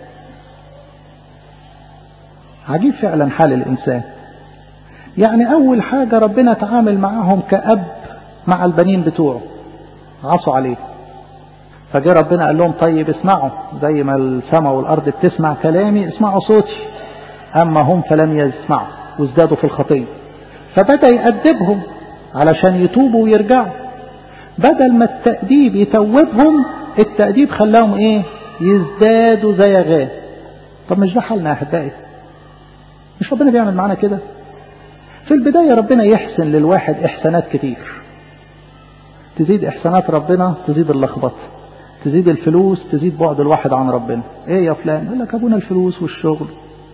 عجيب فعلا حال الإنسان يعني أول حاجة ربنا تعامل معهم كأب مع البنين بتوعه عصوا عليه فجاء ربنا قال لهم طيب اسمعوا زي ما السماء والأرض بتسمع كلامي اسمعوا صوتي أما هم فلم يسمعوا وازدادوا في الخطية فبدأ يأدبهم علشان يتوبوا ويرجعوا بدل ما التأديب يتوبهم التأديب خلاهم ايه يزدادوا زيغان طب مش ده حالنا يا أحبائي مش ربنا بيعمل معانا كده في البداية ربنا يحسن للواحد إحسانات كتير تزيد إحسانات ربنا تزيد اللخبطة تزيد الفلوس تزيد بعد الواحد عن ربنا ايه يا فلان يقول لك ابونا الفلوس والشغل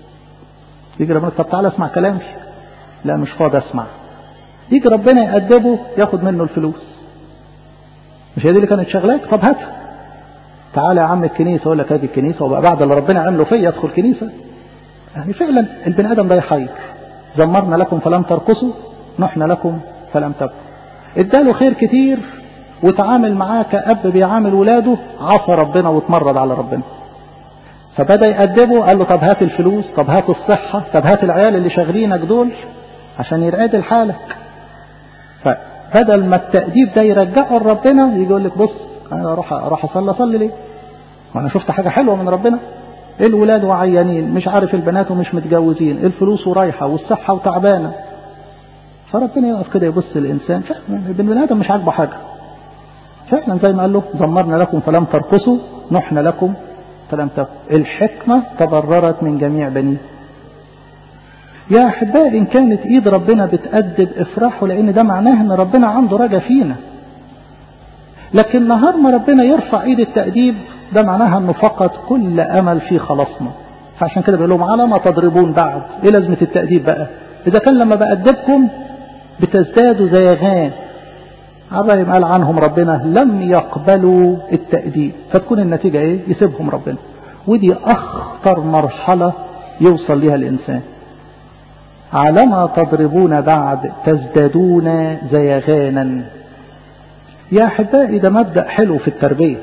يجي ربنا طب تعالى اسمع كلامي لا مش فاضي اسمع يجي ربنا يأدبه ياخد منه الفلوس مش هي دي اللي كانت شغلاك طب هاتها تعالى يا عم الكنيسه اقول لك هذه الكنيسه وبقى بعد اللي ربنا عمله فيا ادخل كنيسه يعني فعلا البني ادم ده يحير زمرنا لكم فلم ترقصوا نحن لكم فلم تبكوا اداله خير كتير وتعامل معاه كأب بيعامل ولاده عصى ربنا واتمرد على ربنا فبدأ يأدبه قال له طب هات الفلوس طب هات الصحة طب هات العيال اللي شاغلينك دول عشان يرعدل حالك فبدل ما التأديب ده يرجعه لربنا يجي يقول لك بص انا اروح اروح اصلي اصلي ليه؟ وانا شفت حاجة حلوة من ربنا الولاد وعيانين مش عارف البنات ومش متجوزين الفلوس ورايحة والصحة وتعبانة فربنا يقف كده يبص الإنسان فعلا البني آدم مش عاجبه حاجة فعلا زي ما قال له زمرنا لكم فلم ترقصوا نحن لكم فلم ترقصوا الحكمة تضررت من جميع بنيه يا أحبائي إن كانت إيد ربنا بتأدب افرحوا لأن ده معناه إن ربنا عنده رجا فينا لكن نهار ما ربنا يرفع إيد التأديب ده معناها انه فقد كل امل في خلاصنا فعشان كده بيقول لهم على ما تضربون بعد ايه لازمه التاديب بقى اذا كان لما بادبكم بتزدادوا زيغان عبايم قال عنهم ربنا لم يقبلوا التاديب فتكون النتيجه ايه يسيبهم ربنا ودي اخطر مرحله يوصل لها الانسان على ما تضربون بعد تزدادون زيغانا يا احبائي ده مبدا حلو في التربيه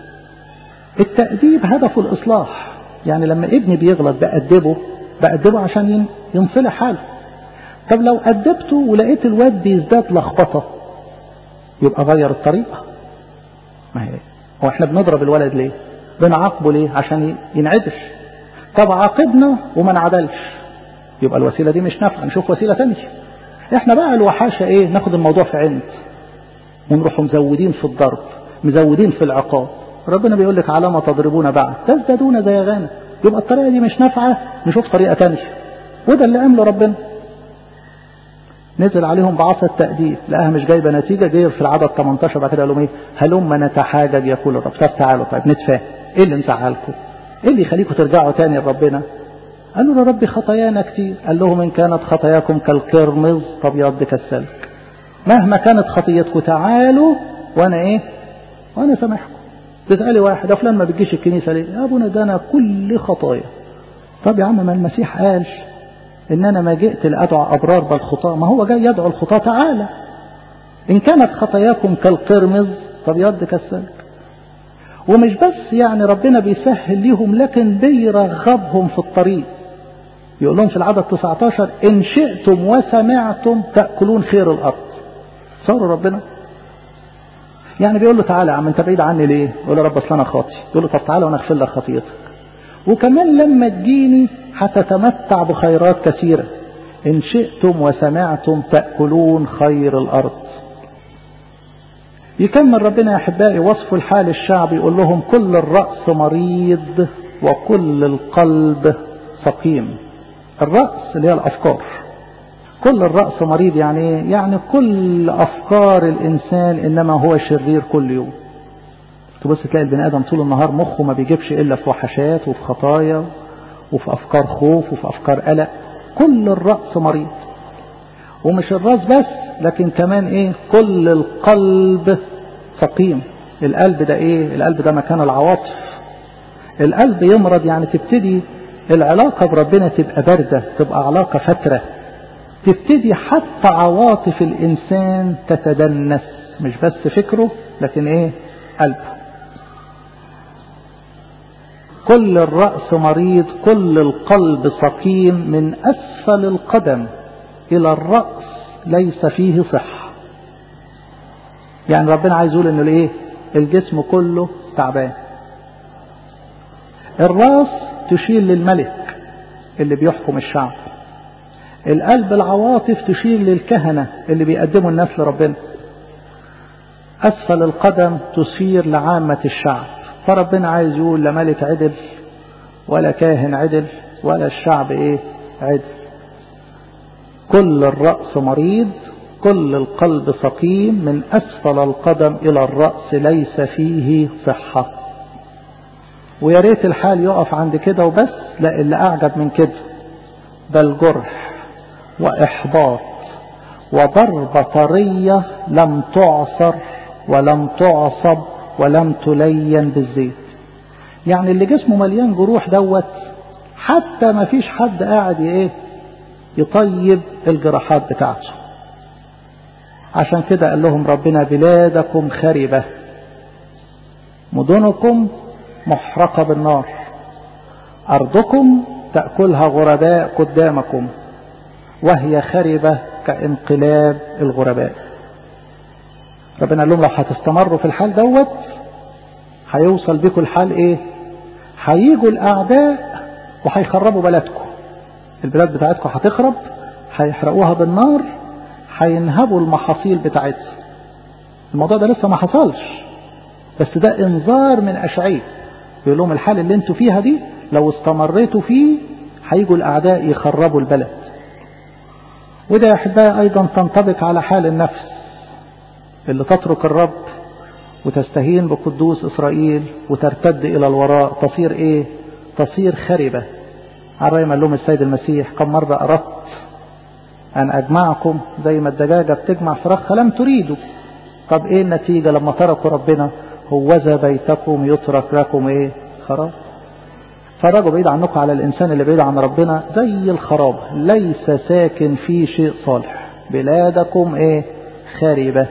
التأديب هدفه الإصلاح يعني لما ابني بيغلط بأدبه بأدبه عشان ينصلح حاله طب لو أدبته ولقيت الواد بيزداد لخبطة يبقى غير الطريقة ما هي هو احنا بنضرب الولد ليه بنعاقبه ليه عشان ينعدش طب عاقبنا وما نعدلش يبقى الوسيلة دي مش نافعة نشوف وسيلة تانية احنا بقى الوحاشة ايه ناخد الموضوع في عند ونروح مزودين في الضرب مزودين في العقاب ربنا بيقول لك على ما تضربون بعد تزدادون زيغانا يبقى الطريقة دي مش نافعة نشوف طريقة تانية وده اللي عمله ربنا نزل عليهم بعصا التأديب لقاها مش جايبة نتيجة جاي في العدد 18 بعد كده قال لهم ايه هلما نتحاجج يقول الرب طب تعالوا طيب نتفاهم ايه اللي مزعلكم؟ ايه اللي يخليكم ترجعوا تاني لربنا؟ قالوا له ربي خطايانا كتير قال لهم ان كانت خطاياكم كالقرمز فابيض كالسلك مهما كانت خطيتكم تعالوا وانا ايه؟ وانا سامحكم تسألي واحد ده فلان ما بتجيش الكنيسة ليه؟ يا ابونا ده انا كل خطايا طب يا عم ما المسيح قال ان انا ما جئت لادعو ابرار بل خطاه ما هو جاي يدعو الخطاه تعالى ان كانت خطاياكم كالقرمز فبيض كالسلك ومش بس يعني ربنا بيسهل ليهم لكن بيرغبهم في الطريق يقول لهم في العدد 19 إن شئتم وسمعتم تأكلون خير الأرض صوروا ربنا يعني بيقول له تعالى يا عم انت بعيد عني ليه يقول له رب اصل انا خاطي يقول له طب تعالى وانا اغفر لك خطيئتك وكمان لما تجيني هتتمتع بخيرات كثيرة إن شئتم وسمعتم تأكلون خير الأرض يكمل ربنا يا أحبائي وصف الحال الشعب يقول لهم كل الرأس مريض وكل القلب سقيم الرأس اللي هي الأفكار كل الرأس مريض يعني ايه؟ يعني كل أفكار الإنسان إنما هو شرير كل يوم تبص تلاقي البني آدم طول النهار مخه ما بيجيبش إلا في وحشات وفي خطايا وفي أفكار خوف وفي أفكار قلق كل الرأس مريض ومش الراس بس لكن كمان ايه كل القلب سقيم القلب ده ايه القلب ده مكان العواطف القلب يمرض يعني تبتدي العلاقة بربنا تبقى باردة تبقى علاقة فترة تبتدي حتى عواطف الإنسان تتدنس مش بس فكره لكن ايه قلبه كل الرأس مريض كل القلب سقيم من أسفل القدم إلى الرأس ليس فيه صحة يعني ربنا عايز يقول إنه الإيه الجسم كله تعبان الراس تشير للملك اللي بيحكم الشعب القلب العواطف تشير للكهنة اللي بيقدموا الناس لربنا أسفل القدم تشير لعامة الشعب فربنا عايز يقول لا ملك عدل ولا كاهن عدل ولا الشعب ايه عدل كل الرأس مريض كل القلب سقيم من أسفل القدم إلى الرأس ليس فيه صحة ويا ريت الحال يقف عند كده وبس لا اللي أعجب من كده بل جرح وإحباط وضربة طرية لم تعصر ولم تعصب ولم تلين بالزيت يعني اللي جسمه مليان جروح دوت حتى ما فيش حد قاعد ايه يطيب الجراحات بتاعته عشان كده قال لهم ربنا بلادكم خربة مدنكم محرقة بالنار أرضكم تأكلها غرباء قدامكم وهي خربة كانقلاب الغرباء ربنا قال لهم لو هتستمروا في الحال دوت هيوصل بكم الحال ايه هيجوا الاعداء وهيخربوا بلدكم البلاد بتاعتكم هتخرب هيحرقوها بالنار هينهبوا المحاصيل بتاعتها الموضوع ده لسه ما حصلش بس ده انذار من اشعياء بيقول لهم الحال اللي انتوا فيها دي لو استمريتوا فيه هيجوا الاعداء يخربوا البلد وده يا احبائي ايضا تنطبق على حال النفس اللي تترك الرب وتستهين بقدوس إسرائيل وترتد إلى الوراء تصير إيه تصير خربة على ما لهم السيد المسيح كم مرة أردت أن أجمعكم زي ما الدجاجة بتجمع فراخ لم تريدوا طب إيه النتيجة لما تركوا ربنا هوذا بيتكم يترك لكم إيه خراب فرجوا بعيد عنكم على الإنسان اللي بعيد عن ربنا زي الخراب ليس ساكن فيه شيء صالح بلادكم إيه خاربة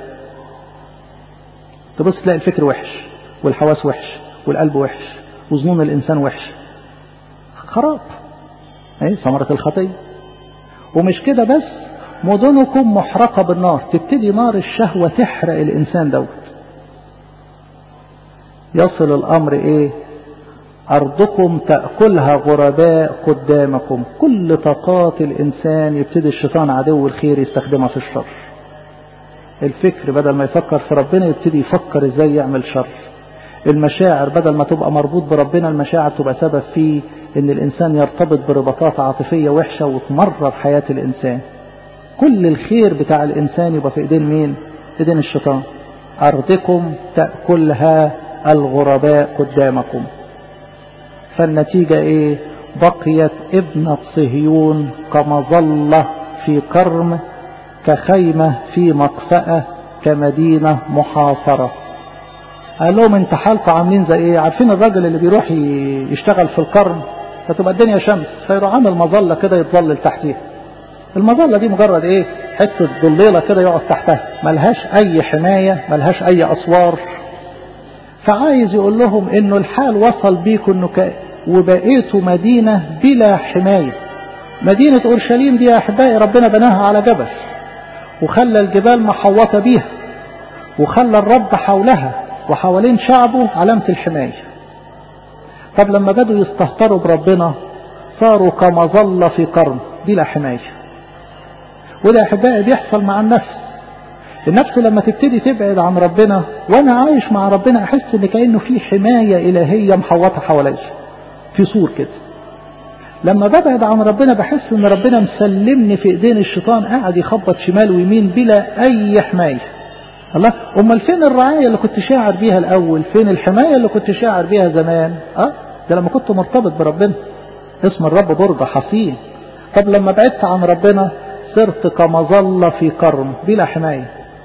تبص تلاقي الفكر وحش والحواس وحش والقلب وحش وظنون الإنسان وحش خراب ايه ثمرة الخطية ومش كده بس مدنكم محرقة بالنار تبتدي نار الشهوة تحرق الإنسان دوت يصل الأمر إيه أرضكم تأكلها غرباء قدامكم كل طاقات الإنسان يبتدي الشيطان عدو الخير يستخدمها في الشر الفكر بدل ما يفكر في ربنا يبتدي يفكر ازاي يعمل شر المشاعر بدل ما تبقى مربوط بربنا المشاعر تبقى سبب في ان الانسان يرتبط برباطات عاطفية وحشة وتمرر حياة الانسان كل الخير بتاع الانسان يبقى في ايدين مين ايدين الشيطان ارضكم تأكلها الغرباء قدامكم فالنتيجة ايه بقيت ابنة صهيون كمظلة في كرم كخيمة في مقفأة كمدينة محاصرة قال لهم انت حالكم عاملين زي ايه عارفين الراجل اللي بيروح يشتغل في القرن فتبقى الدنيا شمس فيروح عامل مظلة كده يتظلل تحتيها المظلة دي مجرد ايه حتة ضليلة كده يقعد تحتها ملهاش اي حماية ملهاش اي اسوار فعايز يقول لهم انه الحال وصل بيكم انه ك... وبقيتوا مدينة بلا حماية مدينة أورشليم دي يا أحبائي ربنا بناها على جبل وخلى الجبال محوطة بيها وخلى الرب حولها وحوالين شعبه علامة الحماية طب لما بدوا يستهتروا بربنا صاروا كمظلة في قرن بلا حماية وده أحبائي بيحصل مع النفس النفس لما تبتدي تبعد عن ربنا وانا عايش مع ربنا احس ان كأنه في حماية الهية محوطة حواليا في سور كده لما ببعد عن ربنا بحس ان ربنا مسلمني في ايدين الشيطان قاعد يخبط شمال ويمين بلا اي حماية الله امال فين الرعاية اللي كنت شاعر بيها الاول فين الحماية اللي كنت شاعر بيها زمان اه ده لما كنت مرتبط بربنا اسم الرب برج حصين طب لما بعدت عن ربنا صرت كمظلة في قرن بلا حماية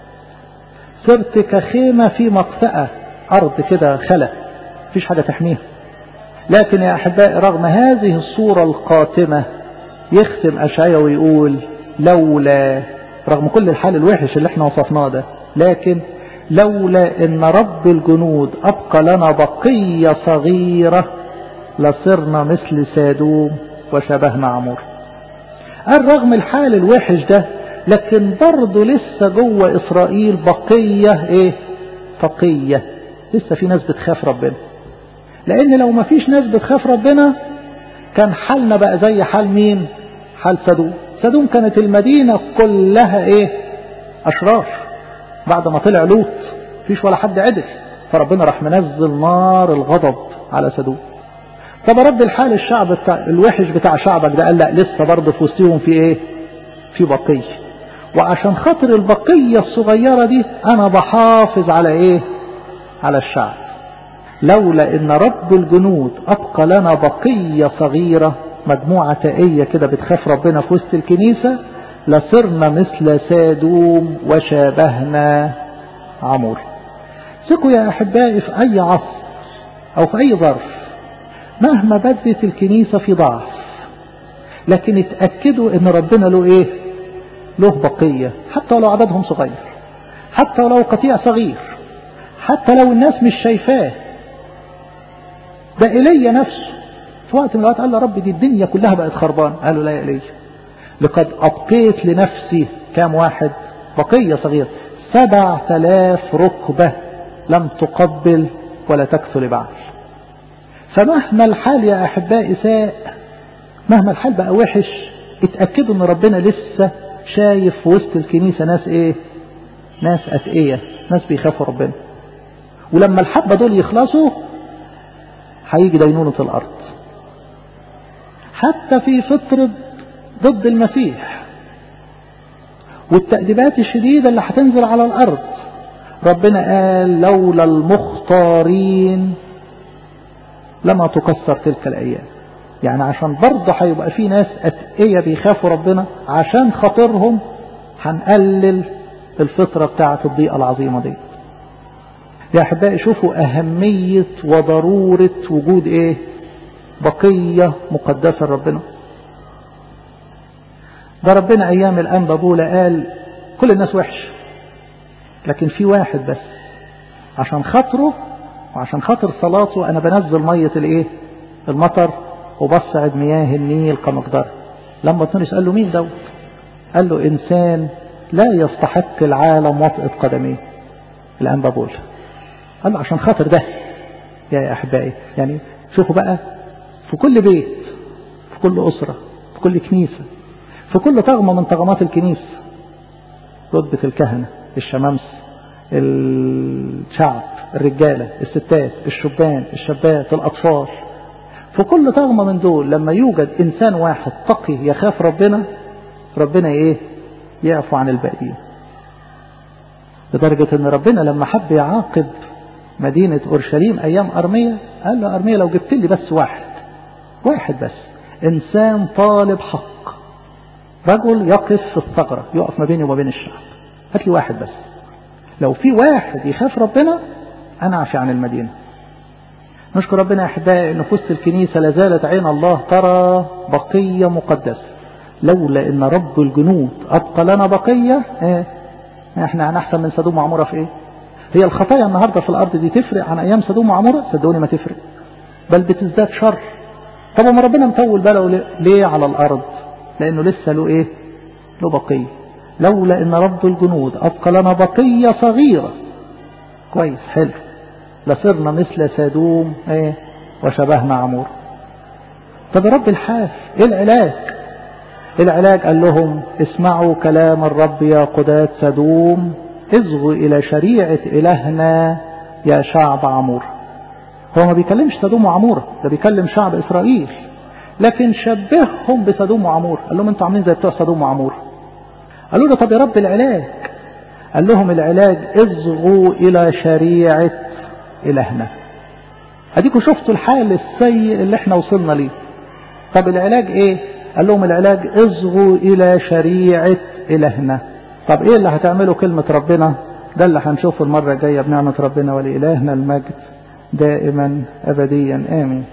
صرت كخيمة في مقفأة أرض كده خلا مفيش حاجة تحميها لكن يا أحبائي رغم هذه الصورة القاتمة يختم أشعيا ويقول لولا رغم كل الحال الوحش اللي احنا وصفناه ده لكن لولا ان رب الجنود ابقى لنا بقية صغيرة لصرنا مثل سادوم وشبهنا عمور قال رغم الحال الوحش ده لكن برضه لسه جوه اسرائيل بقية ايه تقية لسه في ناس بتخاف ربنا لان لو ما فيش ناس بتخاف ربنا كان حالنا بقى زي حال مين حال سدوم سدوم كانت المدينة كلها ايه اشرار بعد ما طلع لوط فيش ولا حد عدل فربنا راح منزل نار الغضب على سدوم طب رد الحال الشعب بتاع الوحش بتاع شعبك ده قال لا لسه برضه في وسطهم في ايه في بقية وعشان خاطر البقية الصغيرة دي انا بحافظ على ايه على الشعب لولا ان رب الجنود ابقى لنا بقية صغيرة مجموعة تائية كده بتخاف ربنا في وسط الكنيسة لصرنا مثل سادوم وشابهنا عمور ثقوا يا احبائي في اي عصر او في اي ظرف مهما بدت الكنيسة في ضعف لكن اتأكدوا ان ربنا له ايه له بقية حتى ولو عددهم صغير حتى ولو قطيع صغير حتى لو الناس مش شايفاه ده إلي نفسه في وقت من الوقت قال له رب دي الدنيا كلها بقت خربان قالوا لا يا إلي لقد أبقيت لنفسي كام واحد بقية صغيرة سبع تلاف ركبة لم تقبل ولا تكثر بعد فمهما الحال يا أحبائي ساء مهما الحال بقى وحش اتأكدوا ان ربنا لسه شايف في وسط الكنيسة ناس ايه ناس أتقية ناس بيخافوا ربنا ولما الحبة دول يخلصوا هيجي دينونة الأرض حتى في فترة ضد المسيح والتأديبات الشديدة اللي هتنزل على الأرض ربنا قال لولا المختارين لما تكسر تلك الأيام يعني عشان برضه هيبقى في ناس أتقية بيخافوا ربنا عشان خاطرهم هنقلل الفطرة بتاعة الضيقة العظيمة دي يا أحبائي شوفوا أهمية وضرورة وجود إيه بقية مقدسة لربنا ده ربنا أيام الأنبا بولا قال كل الناس وحش لكن في واحد بس عشان خاطره وعشان خاطر صلاته أنا بنزل مية الإيه المطر وبصعد مياه النيل كمقدار لما تونس قال له مين دوت قال له إنسان لا يستحق العالم وطئة قدميه الأنبا بولا قال له عشان خاطر ده يا أحبائي يعني شوفوا بقى في كل بيت في كل أسرة في كل كنيسة في كل طغمة من طغمات الكنيسة رتبة الكهنة الشمامس الشعب الرجالة الستات الشبان الشابات الأطفال في كل طغمة من دول لما يوجد إنسان واحد تقي يخاف ربنا ربنا إيه يعفو عن الباقيين لدرجة أن ربنا لما حب يعاقب مدينة أورشليم أيام أرمية قال له أرمية لو جبت لي بس واحد واحد بس إنسان طالب حق رجل يقف في الثغرة يقف ما بيني وما بين الشعب هات لي واحد بس لو في واحد يخاف ربنا أنا أعفي عن المدينة نشكر ربنا يا أحبائي أن في وسط الكنيسة لازالت عين الله ترى بقية مقدسة لولا أن رب الجنود أبقى لنا بقية إيه؟ احنا هنحسن من سدوم وعمورة في ايه هي الخطايا النهاردة في الأرض دي تفرق عن أيام سدوم وعمورة صدقوني ما تفرق بل بتزداد شر طب ما ربنا مطول باله ليه على الأرض لأنه لسه له إيه له بقية لولا إن رب الجنود أبقى لنا بقية صغيرة كويس حلو لصرنا مثل سدوم إيه وشبهنا عمور طب يا رب الحاف إيه العلاج العلاج قال لهم اسمعوا كلام الرب يا قداة سدوم اصغوا إلى شريعة إلهنا يا شعب عمور هو ما بيكلمش سدوم وعمورة ده بيكلم شعب إسرائيل لكن شبههم بسدوم وعمور قال لهم انتوا عاملين زي بتوع سدوم وعمور قالوا له طب يا رب العلاج قال لهم العلاج اصغوا إلى شريعة إلهنا اديكم شفتوا الحال السيء اللي احنا وصلنا ليه طب العلاج ايه قال لهم العلاج اصغوا الى شريعة الهنا طب ايه اللي هتعمله كلمة ربنا ده اللي هنشوفه المرة الجاية بنعمة ربنا ولإلهنا المجد دائما أبديا آمين